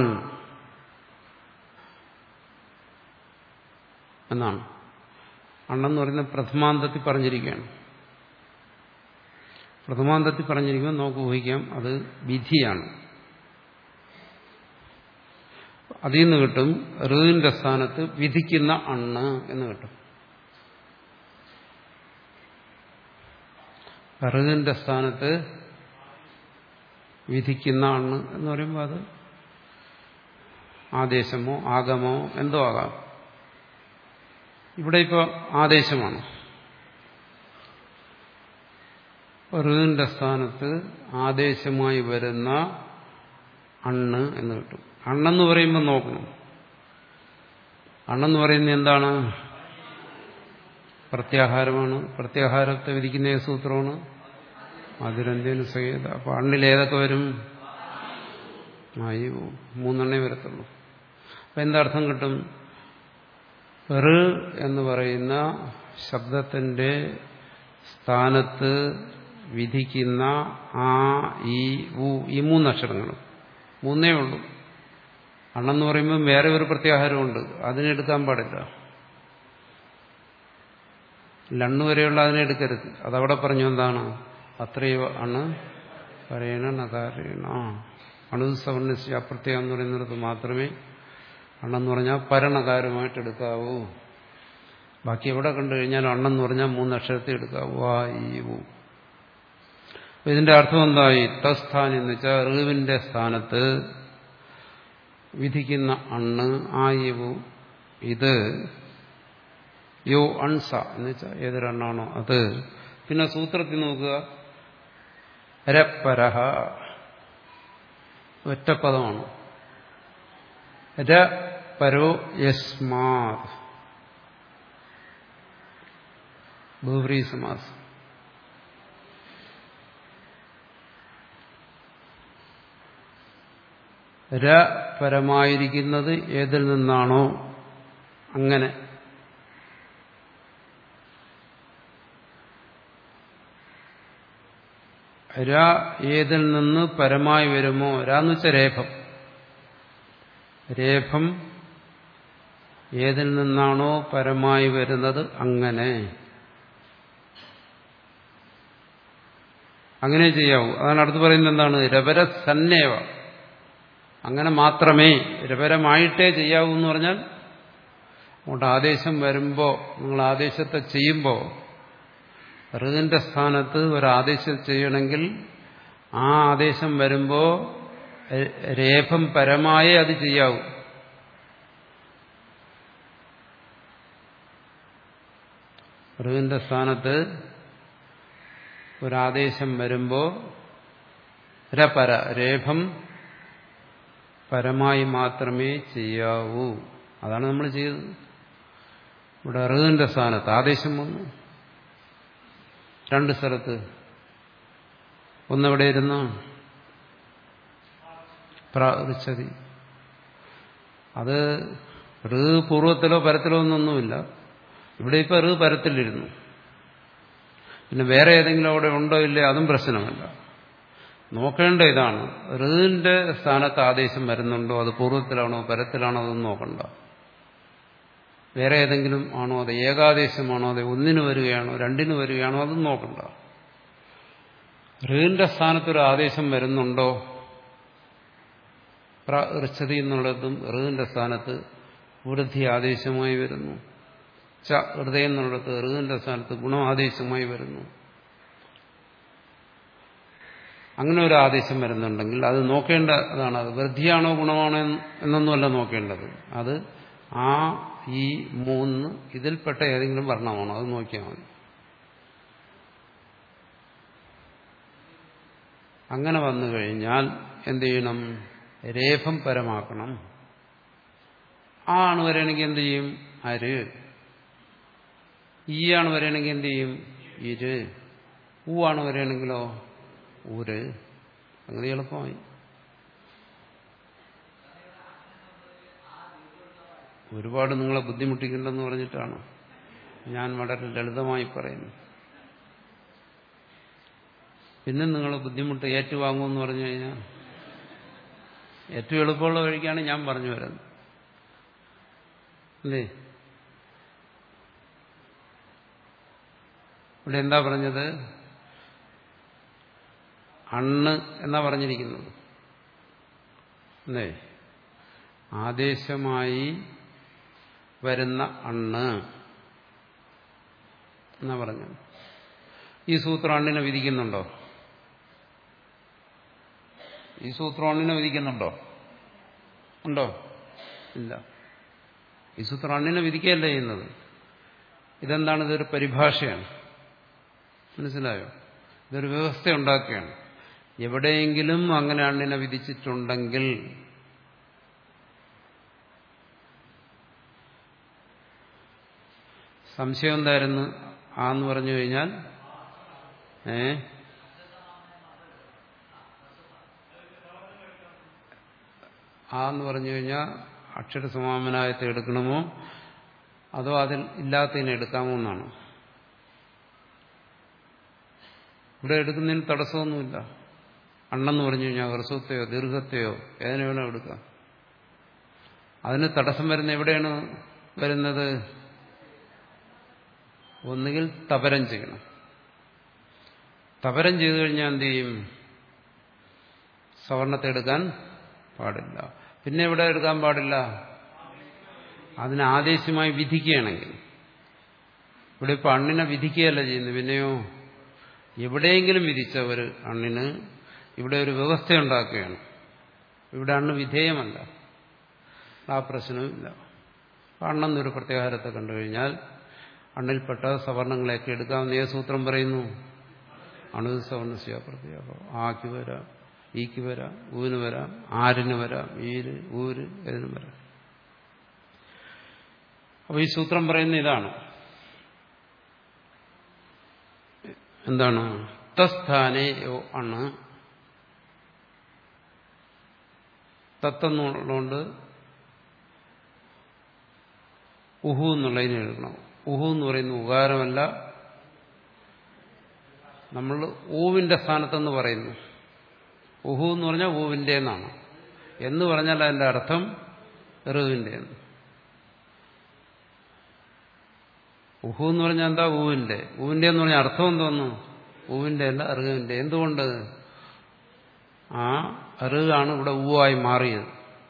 S1: എന്നാണ് അണ്ണെന്ന് പറയുന്ന പ്രഥമാന്തത്തിൽ പറഞ്ഞിരിക്കുകയാണ് പ്രഥമാന്തത്തിൽ പറഞ്ഞിരിക്കുമ്പോൾ നമുക്ക് ഊഹിക്കാം അത് വിധിയാണ് അതിൽ നിന്ന് കിട്ടും ഋവിന്റെ സ്ഥാനത്ത് വിധിക്കുന്ന അണ്ണ് എന്ന് കിട്ടും ഋവിന്റെ സ്ഥാനത്ത് വിധിക്കുന്ന അണ്ണ് എന്ന് പറയുമ്പോൾ അത് ആദേശമോ ആഗമോ എന്തോ ആകാം ഇവിടെ ഇപ്പോൾ ആദേശമാണ് ഋവിന്റെ സ്ഥാനത്ത് ആദേശമായി വരുന്ന അണ്ണ് എന്ന് കിട്ടും അണ്ണെന്ന് പറയുമ്പോൾ നോക്കണം അണ്ണെന്ന് പറയുന്നത് എന്താണ് പ്രത്യാഹാരമാണ് പ്രത്യാഹാരത്തെ വിധിക്കുന്ന സൂത്രമാണ് അതിരന്ത്യന് സഹിത അപ്പൊ അണ്ണിൽ ഏതൊക്കെ വരും ആയി മൂന്നെണ്ണേ വരത്തുള്ളൂ അപ്പൊ എന്താർത്ഥം കിട്ടും റ് എന്ന് പറയുന്ന ശബ്ദത്തിന്റെ സ്ഥാനത്ത് വിധിക്കുന്ന ആ ഈ ഉ ഈ മൂന്നക്ഷരങ്ങളും മൂന്നേ ഉള്ളൂ അണ്ണെന്ന് പറയുമ്പോൾ വേറെ ഒരു പ്രത്യാഹാരമുണ്ട് അതിനെടുക്കാൻ പാടില്ല ലണ്ണു വരെയുള്ള അതിനെ എടുക്കരുത് അതവിടെ പറഞ്ഞു എന്താണ് അത്രയോ ആണ് പറയണ നകാരണ അണുസവർണിച്ച് അപ്രത്യം എന്ന് പറയുന്നിടത്ത് മാത്രമേ അണ്ണെന്ന് പറഞ്ഞാൽ പരണകാരമായിട്ട് എടുക്കാവൂ ബാക്കി എവിടെ കണ്ടു കഴിഞ്ഞാൽ അണ്ണെന്ന് പറഞ്ഞാൽ മൂന്നക്ഷരത്തിൽ എടുക്കാവൂ ആ ഈ ഊ അപ്പൊ ഇതിന്റെ അർത്ഥം എന്തായി തസ്ഥാനം എന്ന് വെച്ചാൽ ഋവിന്റെ സ്ഥാനത്ത് വിധിക്കുന്ന അണ്ണ് ആ യു ഇത് യോ അൺസ എന്ന് വെച്ചാൽ ഏതൊരെണ്ണാണോ അത് പിന്നെ സൂത്രത്തിൽ നോക്കുക രപ്പരഹ ഒറ്റപ്പദമാണ് ര പരോ യസ്മാത് ബഹുവ്രീ സമാസം ര പരമായിരിക്കുന്നത് ഏതിൽ നിന്നാണോ അങ്ങനെ ര ഏതിൽ നിന്ന് പരമായി വരുമോ രാന്ന് വെച്ച രേഖം രേഖം ഏതിൽ നിന്നാണോ പരമായി വരുന്നത് അങ്ങനെ അങ്ങനെ ചെയ്യാവൂ അതാണ് അടുത്ത് പറയുന്നത് എന്താണ് രപര സന്നേവ അങ്ങനെ മാത്രമേ രപരമായിട്ടേ ചെയ്യാവൂ എന്ന് പറഞ്ഞാൽ അങ്ങോട്ട് ആദേശം വരുമ്പോൾ നിങ്ങൾ ആദേശത്തെ ചെയ്യുമ്പോൾ ഋതിന്റെ സ്ഥാനത്ത് ഒരു ആദേശം ചെയ്യണമെങ്കിൽ ആ ആദേശം വരുമ്പോൾ രേഖം പരമായേ അത് ചെയ്യാവൂ ഋതിന്റെ സ്ഥാനത്ത് ഒരാദേശം വരുമ്പോൾ രപര രേഖം പരമായി മാത്രമേ ചെയ്യാവൂ അതാണ് നമ്മൾ ചെയ്തത് ഇവിടെ ഋതിന്റെ സ്ഥാനത്ത് ആദേശം വന്നു രണ്ട് സ്ഥലത്ത് ഒന്നെവിടെ ഇരുന്നു പ്രാചതി അത് ഋ പൂർവ്വത്തിലോ പരത്തിലോ ഒന്നൊന്നുമില്ല ഇവിടെ ഇപ്പൊ ഋ പരത്തിലിരുന്നു പിന്നെ വേറെ ഏതെങ്കിലും അവിടെ ഉണ്ടോ ഇല്ലേ അതും പ്രശ്നമല്ല നോക്കേണ്ട ഇതാണ് ഋതിന്റെ സ്ഥാനത്ത് ആദേശം വരുന്നുണ്ടോ അത് പൂർവ്വത്തിലാണോ പരത്തിലാണോ അതൊന്നും നോക്കണ്ട വേറെ ഏതെങ്കിലും ആണോ അത് ഏകാദേശമാണോ അത് ഒന്നിന് വരികയാണോ രണ്ടിന് വരികയാണോ അതും നോക്കണ്ട ഋതിന്റെ സ്ഥാനത്തൊരു ആദേശം വരുന്നുണ്ടോ പ്രച്ഛതി എന്നുള്ളതും ഋതിന്റെ സ്ഥാനത്ത് വൃദ്ധി ആദേശമായി വരുന്നു ച ഹൃദയം എന്നുള്ളത് ഋതിന്റെ സ്ഥാനത്ത് ഗുണാദേശമായി വരുന്നു അങ്ങനെ ഒരു ആദേശം വരുന്നുണ്ടെങ്കിൽ അത് നോക്കേണ്ടതാണ് അത് വൃദ്ധിയാണോ ഗുണമാണോ എന്നൊന്നുമല്ല നോക്കേണ്ടത് അത് ആ ഈ മൂന്ന് ഇതിൽപ്പെട്ട ഏതെങ്കിലും വർണ്ണമാണോ അത് നോക്കിയാൽ മതി അങ്ങനെ വന്നു കഴിഞ്ഞാൽ എന്ത് ചെയ്യണം രേഖം പരമാക്കണം ആ ആണ് വരണമെങ്കിൽ എന്ത് ചെയ്യും അര് ഈ ആണ് വരണമെങ്കിൽ എന്ത് ചെയ്യും ഇര് ഊ ആണ് വരണമെങ്കിലോ ഊര് അങ്ങനെ എളുപ്പമായി ഒരുപാട് നിങ്ങളെ ബുദ്ധിമുട്ടിക്കണ്ടെന്ന് പറഞ്ഞിട്ടാണ് ഞാൻ വളരെ ലളിതമായി പറയുന്നു പിന്നെ നിങ്ങൾ ബുദ്ധിമുട്ട് ഏറ്റുവാങ്ങുമെന്ന് പറഞ്ഞു കഴിഞ്ഞാൽ ഏറ്റവും എളുപ്പമുള്ള വഴിക്കാണ് ഞാൻ പറഞ്ഞു വരുന്നത് അല്ലേ ഇവിടെ എന്താ പറഞ്ഞത് അണ്ണ് എന്നാ പറഞ്ഞിരിക്കുന്നത് അല്ലേ ആദേശമായി വരുന്ന അണ്ണ് എന്നാ പറഞ്ഞു ഈ സൂത്രം അണ്ണിനെ വിധിക്കുന്നുണ്ടോ ഈ സൂത്രം അണ്ണിനെ വിധിക്കുന്നുണ്ടോ ഉണ്ടോ ഇല്ല ഈ സൂത്രം അണ്ണിനെ വിധിക്കുകയല്ല ചെയ്യുന്നത് ഇതെന്താണ് ഇതൊരു പരിഭാഷയാണ് മനസ്സിലായോ ഇതൊരു വ്യവസ്ഥ ഉണ്ടാക്കുകയാണ് എവിടെയെങ്കിലും അങ്ങനെ അണ്ണിനെ വിധിച്ചിട്ടുണ്ടെങ്കിൽ സംശയം എന്തായിരുന്നു ആ എന്ന് പറഞ്ഞു കഴിഞ്ഞാൽ ഏ ആ എന്ന് പറഞ്ഞു കഴിഞ്ഞാൽ അക്ഷരസമാമനായത്തെ എടുക്കണമോ അതോ അതിൽ ഇല്ലാത്തതിനെ എടുക്കാമോ എന്നാണ് ഇവിടെ എടുക്കുന്നതിന് തടസ്സമൊന്നുമില്ല അണ്ണെന്ന് പറഞ്ഞു കഴിഞ്ഞാൽ ഹ്രസ്വത്തെയോ ദീർഘത്തെയോ ഏതിനെ വേണോ എടുക്കാം അതിന് തടസ്സം വരുന്ന എവിടെയാണ് വരുന്നത് ഒന്നുകിൽ തപരം ചെയ്യണം തപരം ചെയ്തു കഴിഞ്ഞാൽ എന്ത് ചെയ്യും സവർണത്തെ എടുക്കാൻ പാടില്ല പിന്നെ എവിടെ എടുക്കാൻ പാടില്ല അതിനെ ആദേശമായി വിധിക്കുകയാണെങ്കിൽ ഇവിടെ ഇപ്പൊ അണ്ണിനെ വിധിക്കുകയല്ല ചെയ്യുന്നത് പിന്നെയോ എവിടെയെങ്കിലും വിധിച്ച ഒരു അണ്ണിന് ഇവിടെ ഒരു വ്യവസ്ഥ ഉണ്ടാക്കുകയാണ് ഇവിടെ അണ്ണ് വിധേയമല്ല ആ പ്രശ്നവുമില്ല അണ്ണെന്നൊരു പ്രത്യാഹാരത്തെ കണ്ടു കഴിഞ്ഞാൽ അണ്ണിൽപ്പെട്ട സവർണങ്ങളെയൊക്കെ എടുക്കാമെന്ന് ഏത് സൂത്രം പറയുന്നു അണു സവർണസ്യ പ്രത്യാഹം ആക്ക് വരാം ഈക്ക് വരാം ഊന് വരാം ആരിന് വരാം ഈര് ഊര് ഏതിനും വരാം അപ്പൊ ഈ സൂത്രം പറയുന്ന ഇതാണ് എന്താണ് തസ്ഥാനെ യോ അണ് തത്തെന്നുള്ളതുകൊണ്ട് ഉഹു എന്നുള്ളതിനെ എഴുതണം ഉഹു എന്ന് പറയുന്ന ഉകാരമല്ല നമ്മൾ ഊവിന്റെ സ്ഥാനത്തെന്ന് പറയുന്നു ഉഹു എന്ന് പറഞ്ഞാൽ ഊവിന്റെ എന്നാണ് എന്ന് പറഞ്ഞാൽ അതിന്റെ അർത്ഥം ഋവിന്റെ എന്ന് ഉഹു എന്ന് പറഞ്ഞാൽ എന്താ ഊവിന്റെ ഊവിന്റെ എന്ന് പറഞ്ഞാൽ അർത്ഥം എന്തോന്നു ഊവിന്റെ അല്ല ഋവിന്റെ എന്തുകൊണ്ട് ആ ഋവാണ് ഇവിടെ ഊവായി മാറിയത്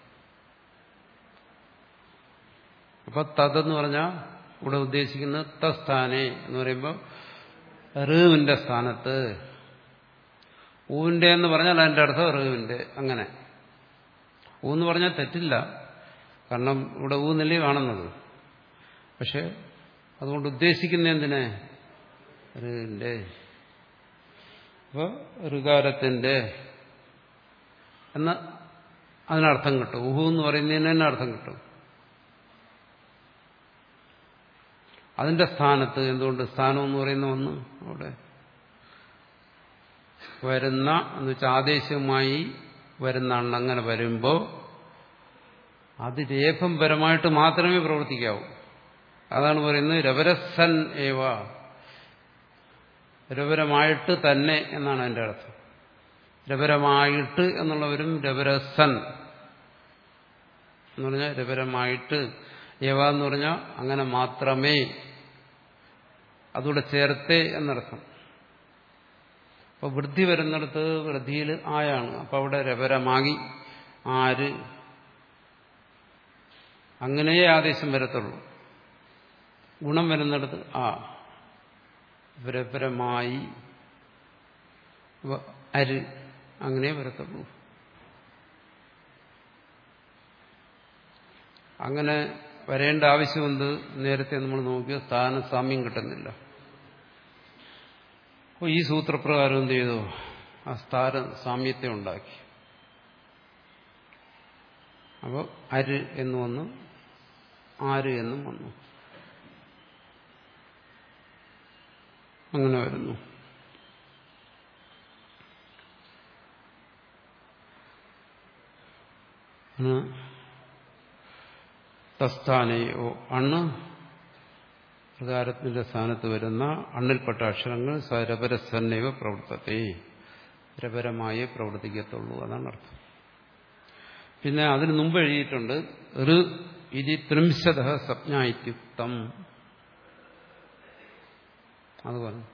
S1: അപ്പൊ തതെന്ന് പറഞ്ഞാൽ ഇവിടെ ഉദ്ദേശിക്കുന്നത് തസ്ഥാനെ എന്ന് പറയുമ്പോൾ ഋവിന്റെ സ്ഥാനത്ത് ഊവിന്റെ എന്ന് പറഞ്ഞാൽ അതിന്റെ അർത്ഥം ഋവിന്റെ അങ്ങനെ ഊന്ന് പറഞ്ഞാൽ തെറ്റില്ല കാരണം ഇവിടെ ഊ നെല്ലി കാണുന്നത് പക്ഷെ അതുകൊണ്ട് ഉദ്ദേശിക്കുന്ന എന്തിനെ ഋവിന്റെ അപ്പോൾ ഋകാരത്തിന്റെ എന്ന അതിനർത്ഥം കിട്ടും ഉഹു എന്ന് പറയുന്നതിന് തന്നെ അർത്ഥം കിട്ടും അതിന്റെ സ്ഥാനത്ത് എന്തുകൊണ്ട് സ്ഥാനം എന്ന് പറയുന്ന ഒന്ന് അവിടെ വരുന്ന എന്ന് വെച്ചാൽ ആദേശമായി വരുന്ന അങ്ങനെ വരുമ്പോൾ അത് രേഖംപരമായിട്ട് മാത്രമേ പ്രവർത്തിക്കാവൂ അതാണ് പറയുന്നത് രവരസൻ ഏവ രവരമായിട്ട് തന്നെ എന്നാണ് എൻ്റെ അർത്ഥം രവരമായിട്ട് എന്നുള്ളവരും രവരസൻ എന്ന് പറഞ്ഞാൽ രവരമായിട്ട് ഏവ എന്ന് പറഞ്ഞാൽ അങ്ങനെ മാത്രമേ അതുകൂടെ ചേർത്തേ എന്നർത്ഥം അപ്പൊ വൃദ്ധി വരുന്നിടത്ത് വൃദ്ധിയിൽ ആയാണ് അപ്പൊ അവിടെ രവരമാകി ആര് അങ്ങനെയേ ആദേശം വരത്തുള്ളൂ ഗുണം വരുന്നിടത്ത് ആ രപരമായി അര് അങ്ങനെ വരത്തുള്ളൂ അങ്ങനെ വരേണ്ട ആവശ്യമുണ്ട് നേരത്തെ നമ്മൾ നോക്കിയ സ്ഥാന സാമ്യം കിട്ടുന്നില്ല അപ്പോൾ ഈ സൂത്രപ്രകാരം എന്ത് ചെയ്തു ആ സ്ഥാന സാമ്യത്തെ ഉണ്ടാക്കി അപ്പോൾ അര് എന്ന് വന്നു ആര് എന്നും വന്നു അങ്ങനെ വരുന്നു തസ്ഥാനയോ അണ്ണ് പ്രകാരത്തിന്റെ സ്ഥാനത്ത് വരുന്ന അണ്ണിൽപ്പെട്ട അക്ഷരങ്ങൾ സരപരസന്നൈവ പ്രവർത്തത്തെ രപരമായേ പ്രവർത്തിക്കത്തുള്ളൂ അതാണ് അർത്ഥം പിന്നെ അതിന് മുമ്പ് എഴുതിയിട്ടുണ്ട് ഋ ഇതി ത്രിംശത സ്വപ്നായിത്യുക്തം അത് പറഞ്ഞു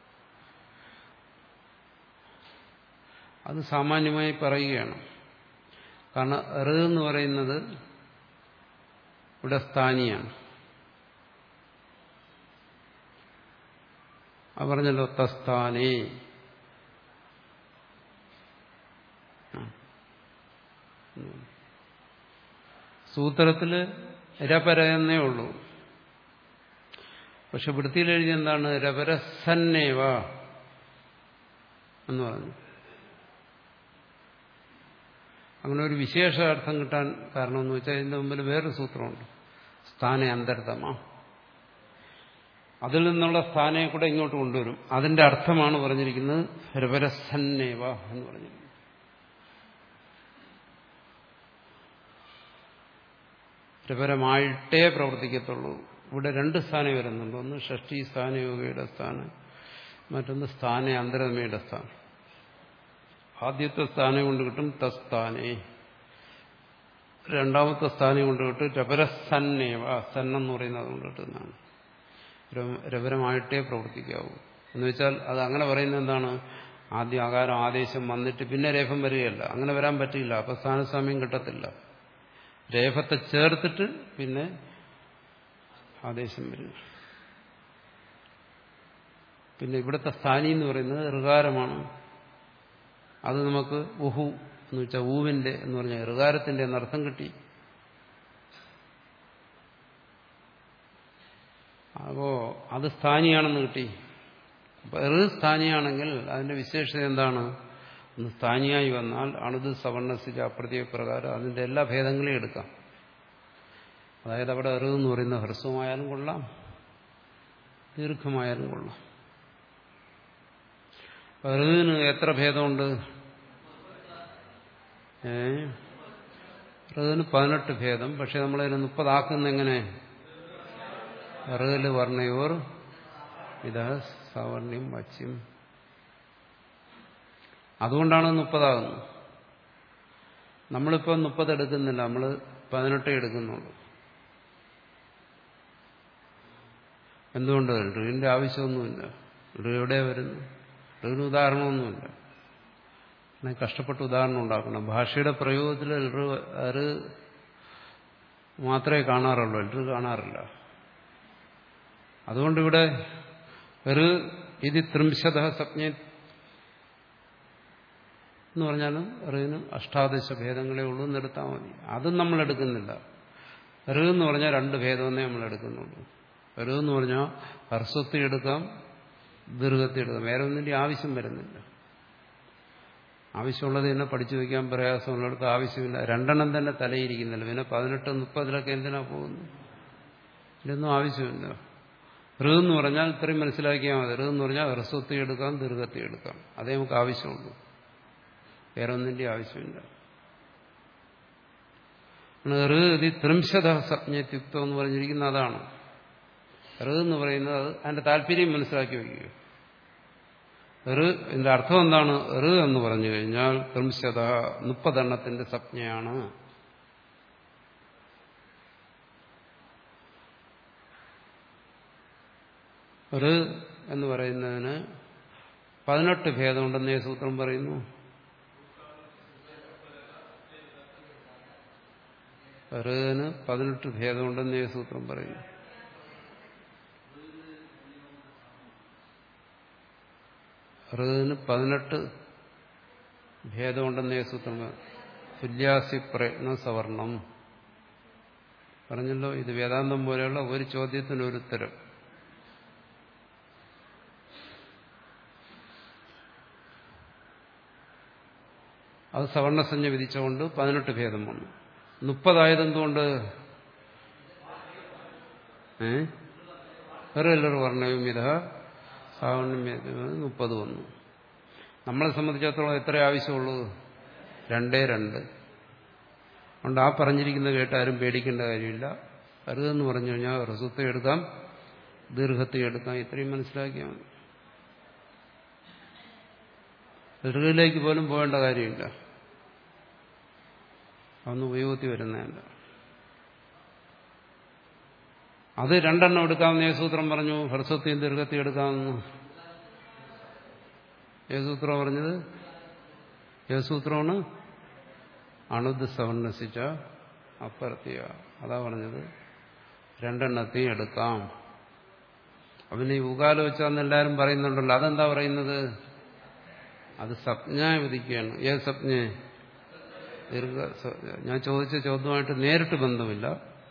S1: അത് സാമാന്യമായി പറയുകയാണ് കാരണം ഋ എന്ന് പറയുന്നത് ഇവിടെ സ്ഥാനിയാണ് അത് പറഞ്ഞല്ലോ തസ്ഥാനേ സൂത്രത്തില് രപര എന്നേ ഉള്ളൂ പക്ഷെ വൃത്തിയിൽ എഴുതി എന്താണ് രപരസന്നേവ എന്ന് പറഞ്ഞു അങ്ങനെ ഒരു വിശേഷ അർത്ഥം കിട്ടാൻ കാരണമെന്ന് വെച്ചാൽ ഇതിന്റെ മുമ്പിൽ വേറൊരു സൂത്രമുണ്ട് സ്ഥാന അന്തർതമ അതിൽ നിന്നുള്ള സ്ഥാനയെ കൂടെ ഇങ്ങോട്ട് കൊണ്ടുവരും അതിന്റെ അർത്ഥമാണ് പറഞ്ഞിരിക്കുന്നത് രപരസന്നേവ എന്ന് പറഞ്ഞിരിക്കുന്നത് രപരമായിട്ടേ പ്രവർത്തിക്കത്തുള്ളൂ ഇവിടെ രണ്ട് സ്ഥാനം വരുന്നുണ്ട് ഒന്ന് ഷഷ്ടി സ്ഥാനയോഗയുടെ സ്ഥാനം മറ്റൊന്ന് സ്ഥാന അന്തരമയുടെ സ്ഥാനം ആദ്യത്തെ സ്ഥാനം കൊണ്ട് കിട്ടും തസ്ഥാനേ രണ്ടാമത്തെ സ്ഥാനം കൊണ്ട് കിട്ടും രപരസന്നേവ സന്നെന്ന് പറയുന്നത് കൊണ്ട് കിട്ടുന്നതാണ് രപരമായിട്ടേ പ്രവർത്തിക്കാവൂ എന്ന് വെച്ചാൽ അത് അങ്ങനെ പറയുന്നത് എന്താണ് ആദ്യം ആകാരം ആദേശം വന്നിട്ട് പിന്നെ രേഖം വരികയല്ല അങ്ങനെ വരാൻ പറ്റില്ല അപ്പൊ സ്ഥാനസ്വാമ്യം കിട്ടത്തില്ല രേഖത്തെ ചേർത്തിട്ട് പിന്നെ ആദേശം വരിക പിന്നെ ഇവിടുത്തെ സ്ഥാനി എന്ന് പറയുന്നത് ഋകാരമാണ് അത് നമുക്ക് ഉഹു എന്ന് വെച്ചാൽ ഊവിന്റെ എന്ന് പറഞ്ഞാൽ ഋകാരത്തിന്റെ എന്നർത്ഥം കിട്ടി അപ്പോ അത് സ്ഥാനിയാണെന്ന് കിട്ടി അപ്പൊ ഋ സ്ഥാനിയാണെങ്കിൽ അതിന്റെ വിശേഷത എന്താണ് ഒന്ന് സ്ഥാനിയായി വന്നാൽ അണുത് സവർണസിച്ച അപ്രത്യേക പ്രകാരം അതിന്റെ എല്ലാ ഭേദങ്ങളെയും എടുക്കാം അതായത് അവിടെ ഋ എന്ന് പറയുന്ന ഹ്രസ്വമായാലും കൊള്ളാം ദീർഘമായാലും കൊള്ളാം ഋന് എത്ര ഭേദമുണ്ട് ഏ ഋന് പതിനെട്ട് ഭേദം പക്ഷെ നമ്മളതിന് മുപ്പതാക്കുന്ന എങ്ങനെ ഋല് വർണ്ണയോർ ഇത് സവർണ്യം വച്യം അതുകൊണ്ടാണ് മുപ്പതാകുന്നത് നമ്മളിപ്പോൾ മുപ്പത് എടുക്കുന്നില്ല നമ്മൾ പതിനെട്ടേ എടുക്കുന്നുള്ളൂ എന്തുകൊണ്ട് ഋവിന്റെ ആവശ്യമൊന്നുമില്ല ഋ എവിടെ വരുന്നു ഋവിന് ഉദാഹരണമൊന്നുമില്ല അങ്ങനെ കഷ്ടപ്പെട്ട് ഉദാഹരണം ഉണ്ടാക്കണം ഭാഷയുടെ പ്രയോഗത്തിൽ ഋ ഋ മാത്രമേ കാണാറുള്ളൂ ഋ കാണാറില്ല അതുകൊണ്ട് ഇവിടെ ഋ ഇത് ത്രിംശത സജ്ഞ എന്ന് പറഞ്ഞാലും ഋന് അഷ്ടാദശ ഭേദങ്ങളേ ഉള്ളൂ എന്ന് എടുത്താൽ മതി അതും നമ്മൾ എടുക്കുന്നില്ല ഋ എന്ന് പറഞ്ഞാൽ രണ്ട് ഭേദമെന്നേ നമ്മൾ എടുക്കുന്നുള്ളൂ ഋ എന്ന് പറഞ്ഞാൽ ഹർസ്വത്തി എടുക്കാം ദീർഘത്തി എടുക്കാം വേറെ ഒന്നിന്റെ ആവശ്യം വരുന്നില്ല ആവശ്യമുള്ളത് തന്നെ പഠിച്ചു വയ്ക്കാൻ പ്രയാസമുള്ളിടത്ത് ആവശ്യമില്ല രണ്ടെണ്ണം തന്നെ തലയിരിക്കുന്നില്ല പിന്നെ പതിനെട്ട് മുപ്പതിലൊക്കെ എന്തിനാ പോകുന്നു ഇതൊന്നും ആവശ്യമില്ല ഋ എന്ന് പറഞ്ഞാൽ ഇത്രയും മനസ്സിലാക്കിയാൽ മതി ഋ എന്ന് പറഞ്ഞാൽ ഹ്രസ്വത്തി എടുക്കാം ദീർഘത്തി എടുക്കാം അതേ നമുക്ക് ആവശ്യമുള്ളൂ വേറെ ഒന്നിന്റെ ആവശ്യമില്ല ഋതി ത്രിംശത സജ്ഞത്യുക്തം എന്ന് പറഞ്ഞിരിക്കുന്ന അതാണ് ഋ എന്ന് പറയുന്നത് അത് അതിന്റെ താല്പര്യം മനസ്സിലാക്കി വയ്ക്കുക ഋ ഇതിന്റെ അർത്ഥം എന്താണ് ഋ എന്ന് പറഞ്ഞു കഴിഞ്ഞാൽ ത്രിംശത മുപ്പതെണ്ണത്തിന്റെ സജ്ഞയാണ് ഋ എന്ന് പറയുന്നതിന് പതിനെട്ട് ഭേദമുണ്ടെന്ന് ഈ സൂത്രം പറയുന്നു ഋന് പതിനെട്ട് ഭേദമുണ്ടെന്ന് ഈ സൂത്രം പറയുന്നു ഋന് പതിനെട്ട് ഭേദമുണ്ടെന്ന് ഈ സൂത്രം തുല്യാസി പ്രയത്ന സവർണം പറഞ്ഞല്ലോ ഇത് വേദാന്തം പോലെയുള്ള ഒരു ചോദ്യത്തിന് ഒരു ഉത്തരം അത് സവർണസഞ്ജ വിധിച്ചുകൊണ്ട് പതിനെട്ട് ഭേദം വന്നു മുപ്പതായതെന്തുകൊണ്ട് ഏ വേറെ എല്ലാവരും വർണ്ണയും ഇത സാവണ്യം മുപ്പത് വന്നു നമ്മളെ സംബന്ധിച്ചിടത്തോളം എത്ര ആവശ്യമുള്ളൂ രണ്ടേ രണ്ട് അതുകൊണ്ട് ആ പറഞ്ഞിരിക്കുന്നത് കേട്ട് ആരും പേടിക്കേണ്ട കാര്യമില്ല അരുതെന്ന് പറഞ്ഞു കഴിഞ്ഞാൽ റസുത്തെ എടുക്കാം ദീർഘത്തെ എടുക്കാം ഇത്രയും മനസ്സിലാക്കിയാൽ മതി ഋഗിലേക്ക് പോലും പോകേണ്ട കാര്യമില്ല അതൊന്നും ഉപയോഗത്തിൽ വരുന്നതല്ല അത് രണ്ടെണ്ണം എടുക്കാമെന്ന് യേസൂത്രം പറഞ്ഞു ഹർസ്വത്തെയും ദീർഘത്തെയും എടുക്കാമെന്ന് യേസൂത്രം പറഞ്ഞത് യേസൂത്രമാണ് അണുദ് സവർണസിച്ച അപ്പർത്തിയ അതാ പറഞ്ഞത് രണ്ടെണ്ണത്തെയും എടുക്കാം അവന് ഈ ഉകാല വെച്ചാന്ന് എല്ലാവരും പറയുന്നുണ്ടല്ലോ അതെന്താ പറയുന്നത് അത് സപ്ഞ വിധിക്കുകയാണ് ഏത് സപ്ഞ ദീർഘ ഞാൻ ചോദിച്ച ചോദ്യമായിട്ട് നേരിട്ട് ബന്ധമില്ല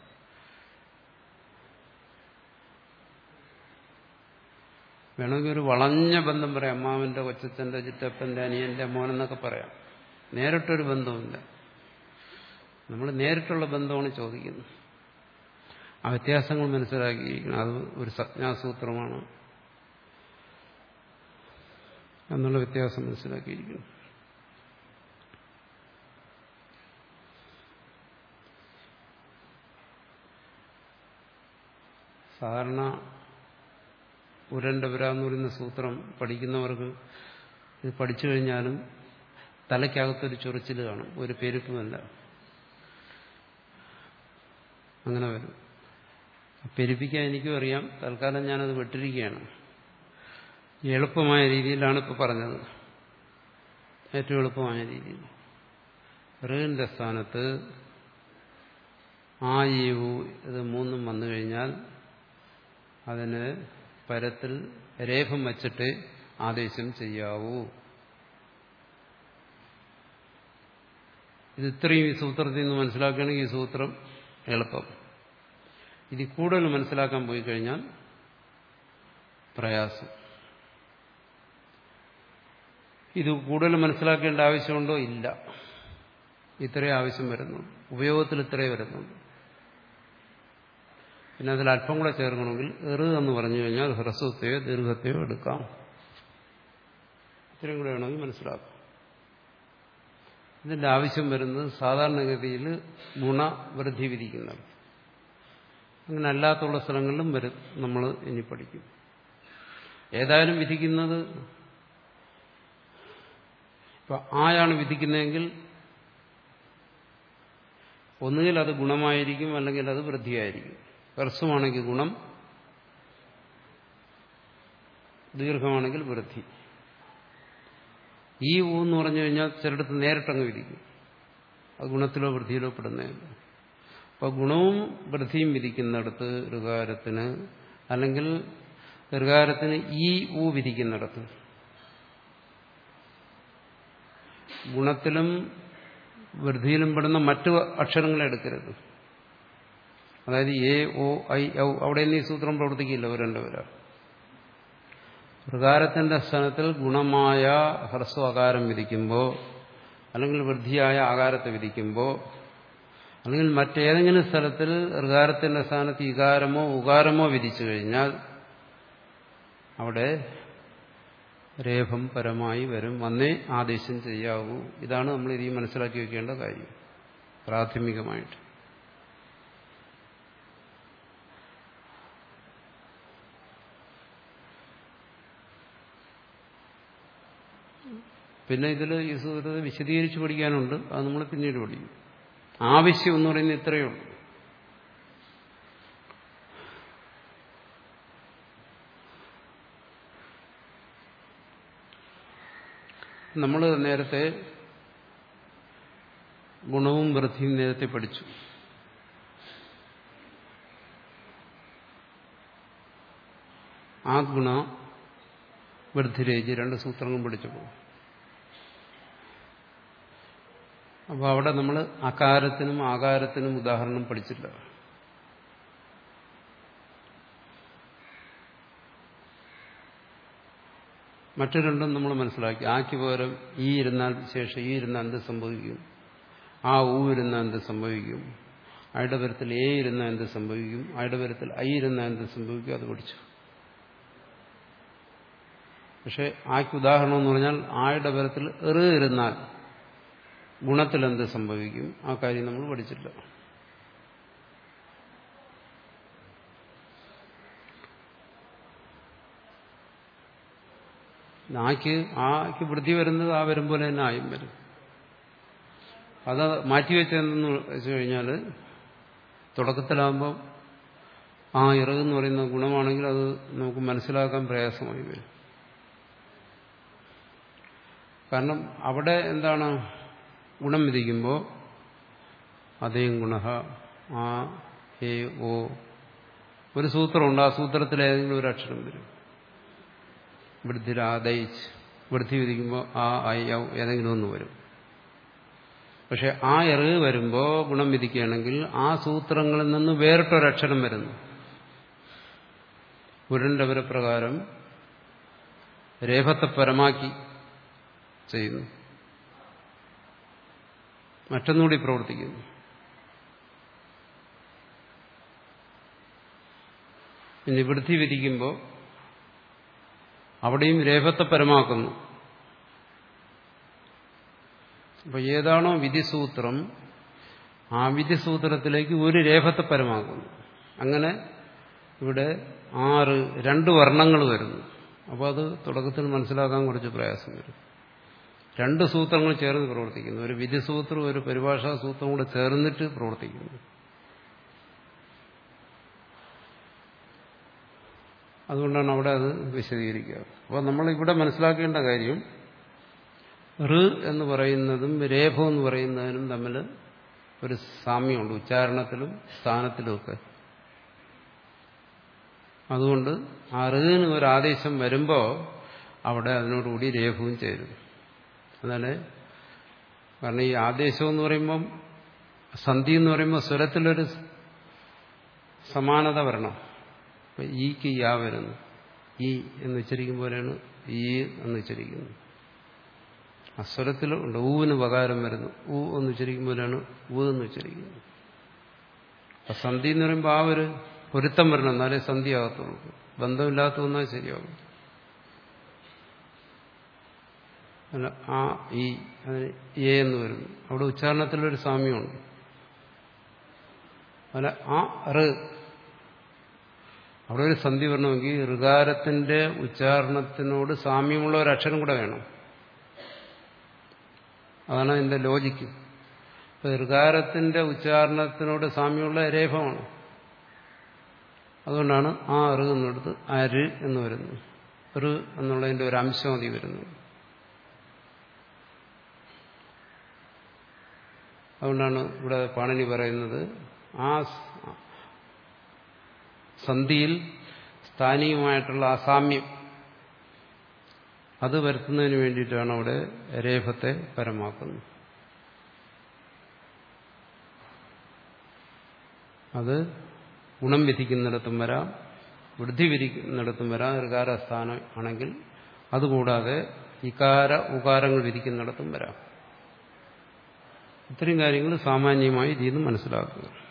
S1: വേണമെങ്കിൽ ഒരു വളഞ്ഞ ബന്ധം പറയാം അമ്മാവന്റെ കൊച്ചച്ഛന്റെ ചിറ്റപ്പന്റെ അനിയന്റെ മോനെന്നൊക്കെ പറയാം നേരിട്ടൊരു ബന്ധമില്ല നമ്മൾ നേരിട്ടുള്ള ബന്ധമാണ് ചോദിക്കുന്നത് ആ വ്യത്യാസങ്ങൾ മനസ്സിലാക്കിയിരിക്കണം അത് ഒരു സജ്ഞാസൂത്രമാണ് എന്നുള്ള വ്യത്യാസം മനസ്സിലാക്കിയിരിക്കുന്നു സാധാരണ ഉരന്റെ പുര എന്ന് പറയുന്ന സൂത്രം പഠിക്കുന്നവർക്ക് ഇത് പഠിച്ചു കഴിഞ്ഞാലും തലയ്ക്കകത്തൊരു ചൊറിച്ചിൽ കാണും ഒരു പെരുപ്പുമല്ല അങ്ങനെ വരും പെരുപ്പിക്കാൻ എനിക്കും അറിയാം തൽക്കാലം ഞാനത് വിട്ടിരിക്കുകയാണ് എളുപ്പമായ രീതിയിലാണ് ഇപ്പോൾ പറഞ്ഞത് ഏറ്റവും എളുപ്പമായ രീതിയിൽ ഋവിന്റെ സ്ഥാനത്ത് ആ ഈവു ഇത് മൂന്നും വന്നു കഴിഞ്ഞാൽ അതിന് പരത്തിൽ രേഖം വച്ചിട്ട് ആദേശം ചെയ്യാവൂ ഇത് ഇത്രയും ഈ സൂത്രത്തിൽ നിന്ന് മനസ്സിലാക്കുകയാണെങ്കിൽ ഈ സൂത്രം എളുപ്പം ഇത് കൂടുതൽ മനസ്സിലാക്കാൻ പോയി കഴിഞ്ഞാൽ പ്രയാസം ഇത് കൂടുതൽ മനസ്സിലാക്കേണ്ട ആവശ്യമുണ്ടോ ഇല്ല ഇത്രയും ആവശ്യം വരുന്നുണ്ട് ഉപയോഗത്തിൽ ഇത്രയും വരുന്നുണ്ട് പിന്നെ അതിൽ അല്പം കൂടെ ചേർക്കണമെങ്കിൽ എറ് എന്ന് പറഞ്ഞു കഴിഞ്ഞാൽ ഹ്രസ്വത്തെയോ ദീർഘത്തെയോ എടുക്കാം ഇത്രയും കൂടെ വേണമെങ്കിൽ മനസ്സിലാക്കാം ഇതിന്റെ ആവശ്യം വരുന്നത് സാധാരണഗതിയിൽ ഗുണവൃദ്ധി വിധിക്കുന്നത് അങ്ങനെ അല്ലാത്തുള്ള സ്ഥലങ്ങളിലും വരും നമ്മൾ ഇനി പഠിക്കും ഏതായാലും വിധിക്കുന്നത് ഇപ്പൊ ആയാണ് വിധിക്കുന്നതെങ്കിൽ ഒന്നുകിൽ അത് ഗുണമായിരിക്കും അല്ലെങ്കിൽ അത് വൃദ്ധിയായിരിക്കും ഹ്രസ്വമാണെങ്കിൽ ഗുണം ദീർഘമാണെങ്കിൽ വൃദ്ധി ഈ ഊ എന്ന് പറഞ്ഞു കഴിഞ്ഞാൽ ചിലടത്ത് നേരിട്ടങ്ങ് വിധിക്കും അത് ഗുണത്തിലോ വൃദ്ധിയിലോ പെടുന്നതല്ല അപ്പൊ ഗുണവും വൃദ്ധിയും വിധിക്കുന്നിടത്ത് ഋകാരത്തിന് അല്ലെങ്കിൽ ഋകാരത്തിന് ഈ ഊ വിധിക്കുന്നിടത്ത് ഗുണത്തിലും വൃദ്ധിയിലും പെടുന്ന മറ്റു അക്ഷരങ്ങളെ എടുക്കരുത് അതായത് എ ഒ ഐ ഔ അവിടെ ഈ സൂത്രം പ്രവർത്തിക്കില്ല ഒരു രണ്ടുപേരാ ഋകാരത്തിന്റെ സ്ഥാനത്തിൽ ഗുണമായ ഹ്രസ്വ ആകാരം വിധിക്കുമ്പോൾ അല്ലെങ്കിൽ വൃദ്ധിയായ ആകാരത്തെ വിധിക്കുമ്പോൾ അല്ലെങ്കിൽ മറ്റേതെങ്കിലും സ്ഥലത്തിൽ ഋകാരത്തിന്റെ സ്ഥാനത്ത് ഇകാരമോ ഉകാരമോ വിധിച്ചു കഴിഞ്ഞാൽ അവിടെ രേഖം പരമായി വരും വന്നേ ആദേശം ചെയ്യാവൂ ഇതാണ് നമ്മൾ ഇനി മനസ്സിലാക്കി വെക്കേണ്ട കാര്യം പ്രാഥമികമായിട്ട് പിന്നെ ഇതിൽ ഈ സൂത്രത്തെ വിശദീകരിച്ച് പഠിക്കാനുണ്ട് അത് നമ്മൾ പിന്നീട് പഠിക്കും ആവശ്യം എന്ന് പറയുന്നത് ഇത്രയേ ഉള്ളൂ നമ്മൾ നേരത്തെ ഗുണവും വൃദ്ധിയും നേരത്തെ പഠിച്ചു ആ ഗുണ വൃദ്ധിരേജി രണ്ട് സൂത്രങ്ങളും പഠിച്ചപ്പോൾ അപ്പോൾ അവിടെ നമ്മൾ അകാരത്തിനും ആകാരത്തിനും ഉദാഹരണം പഠിച്ചില്ല മറ്റു രണ്ടും നമ്മൾ മനസ്സിലാക്കി ആക്ക് പകരം ഈ ഇരുന്നാൽ ശേഷം ഈ ഇരുന്നാൽ എന്ത് സംഭവിക്കും ആ ഊ ഇരുന്നാൽ എന്ത് സംഭവിക്കും അയുടെ പരത്തിൽ എ ഇരുന്നാൽ എന്ത് സംഭവിക്കും അയുടെ പരത്തിൽ ഐ ഇരുന്നാൽ എന്ത് സംഭവിക്കും അത് പഠിച്ചു പക്ഷെ ആക്ക് ഉദാഹരണം എന്ന് പറഞ്ഞാൽ ആയുടെ പരത്തിൽ എറ് ഇരുന്നാൽ ഗുണത്തിൽ എന്ത് സംഭവിക്കും ആ കാര്യം നമ്മൾ പഠിച്ചില്ല ആക്ക് ആക്ക് വൃദ്ധി വരുന്നത് ആ വരും പോലെ തന്നെ ആയും വരും അത് മാറ്റിവെച്ചതെന്ന് വെച്ചു കഴിഞ്ഞാൽ തുടക്കത്തിലാകുമ്പോൾ ആ ഇറകെന്ന് പറയുന്ന ഗുണമാണെങ്കിൽ അത് നമുക്ക് മനസ്സിലാക്കാൻ പ്രയാസമായി വരും കാരണം അവിടെ എന്താണ് ഗുണം വിധിക്കുമ്പോൾ അതേ ഗുണ ആ ഹേ ഓ ഒരു സൂത്രമുണ്ട് ആ സൂത്രത്തിൽ ഏതെങ്കിലും ഒരു അക്ഷരം വരും വൃദ്ധിരാദയിച്ച് വൃദ്ധി വിധിക്കുമ്പോൾ ആ ഐ ഔ ഏതെങ്കിലും ഒന്ന് വരും പക്ഷെ ആ എറ് വരുമ്പോൾ ഗുണം വിധിക്കുകയാണെങ്കിൽ ആ സൂത്രങ്ങളിൽ നിന്ന് വേറിട്ടൊരക്ഷരം വരുന്നു പുരന്റെ പ്രകാരം രേഖത്തെ പരമാക്കി ചെയ്യുന്നു മറ്റൊന്നുകൂടി പ്രവർത്തിക്കുന്നു ഇനി വൃദ്ധി വിധിക്കുമ്പോൾ അവിടെയും രേഖത്തെ പരമാക്കുന്നു അപ്പൊ ഏതാണോ വിധിസൂത്രം ആ വിധിസൂത്രത്തിലേക്ക് ഒരു രേഖത്തെ പരമാക്കുന്നു അങ്ങനെ ഇവിടെ ആറ് രണ്ട് വർണ്ണങ്ങൾ വരുന്നു അപ്പോൾ അത് തുടക്കത്തിൽ മനസ്സിലാക്കാൻ കുറച്ച് പ്രയാസം വരും രണ്ട് സൂത്രങ്ങൾ ചേർന്ന് പ്രവർത്തിക്കുന്നു ഒരു വിധിസൂത്രം ഒരു പരിഭാഷാ സൂത്രം കൂടെ ചേർന്നിട്ട് പ്രവർത്തിക്കുന്നു അതുകൊണ്ടാണ് അവിടെ അത് വിശദീകരിക്കുക അപ്പോൾ നമ്മൾ ഇവിടെ മനസ്സിലാക്കേണ്ട കാര്യം ഋ എന്ന് പറയുന്നതും രേഖം എന്ന് പറയുന്നതിനും തമ്മിൽ ഒരു സാമ്യമുണ്ട് ഉച്ചാരണത്തിലും സ്ഥാനത്തിലുമൊക്കെ അതുകൊണ്ട് അറിവിന് ഒരു ആദേശം വരുമ്പോൾ അവിടെ അതിനോടുകൂടി രേഖവും ചേരും അതാണ് കാരണം ഈ ആദേശം എന്ന് പറയുമ്പം സന്ധി എന്ന് പറയുമ്പോൾ സ്വരത്തിലൊരു സമാനത വരണം ഇപ്പൊ ഈക്ക് യാ വരുന്നു ഈ എന്ന് ഉച്ചരിക്കുമ്പോഴാണ് ഈ എന്ന് ഉച്ചരിക്കുന്നത് അസ്വരത്തിൽ ഉണ്ട് ഊവിന് പകാരം വരുന്നു ഊ എന്ന് ഉച്ചരിക്കുമ്പോഴാണ് ഊ എന്ന് ഉച്ചരിക്കുന്നത് അപ്പൊ സന്ധി എന്ന് പറയുമ്പോൾ ആ ഒരു പൊരുത്തം വരണം എന്നാലേ സന്ധി ആകത്തുള്ളൂ ബന്ധമില്ലാത്ത ഒന്നാൽ ശരിയാകും അല്ല ആ ഈ അതിന് എ എന്ന് വരുന്നു അവിടെ ഉച്ചാരണത്തിലൊരു സാമ്യമുണ്ട് അല്ല ആ റ് അവിടെ ഒരു സന്ധി വരണമെങ്കിൽ ഋകാരത്തിന്റെ ഉച്ചാരണത്തിനോട് സാമ്യമുള്ള ഒരു അക്ഷരം കൂടെ വേണം അതാണ് അതിന്റെ ലോജിക്ക് ഇപ്പൊ ഋകാരത്തിന്റെ ഉച്ചാരണത്തിനോട് സാമ്യമുള്ള രേഖമാണ് അതുകൊണ്ടാണ് ആ റ് എന്നെടുത്ത് അര് എന്ന് വരുന്നു റ് എന്നുള്ളതിന്റെ ഒരു അംശം അതി വരുന്നു അതുകൊണ്ടാണ് ഇവിടെ പാണിനി പറയുന്നത് ആ സന്ധിയിൽ സ്ഥാനീയമായിട്ടുള്ള അസാമ്യം അത് വരുത്തുന്നതിന് വേണ്ടിയിട്ടാണ് അവിടെ രേഖത്തെ പരമാക്കുന്നത് അത് ഗുണം വിധിക്കുന്നിടത്തും വരാം വൃദ്ധി വിധിക്കുന്നിടത്തും വരാം ഋകാരസ്ഥാനം ആണെങ്കിൽ അതുകൂടാതെ ഇകാര ഉകാരങ്ങൾ വിധിക്കുന്നിടത്തും വരാം ഇത്രയും കാര്യങ്ങൾ സാമാന്യമായി ഇതിൽ നിന്ന് മനസ്സിലാക്കുക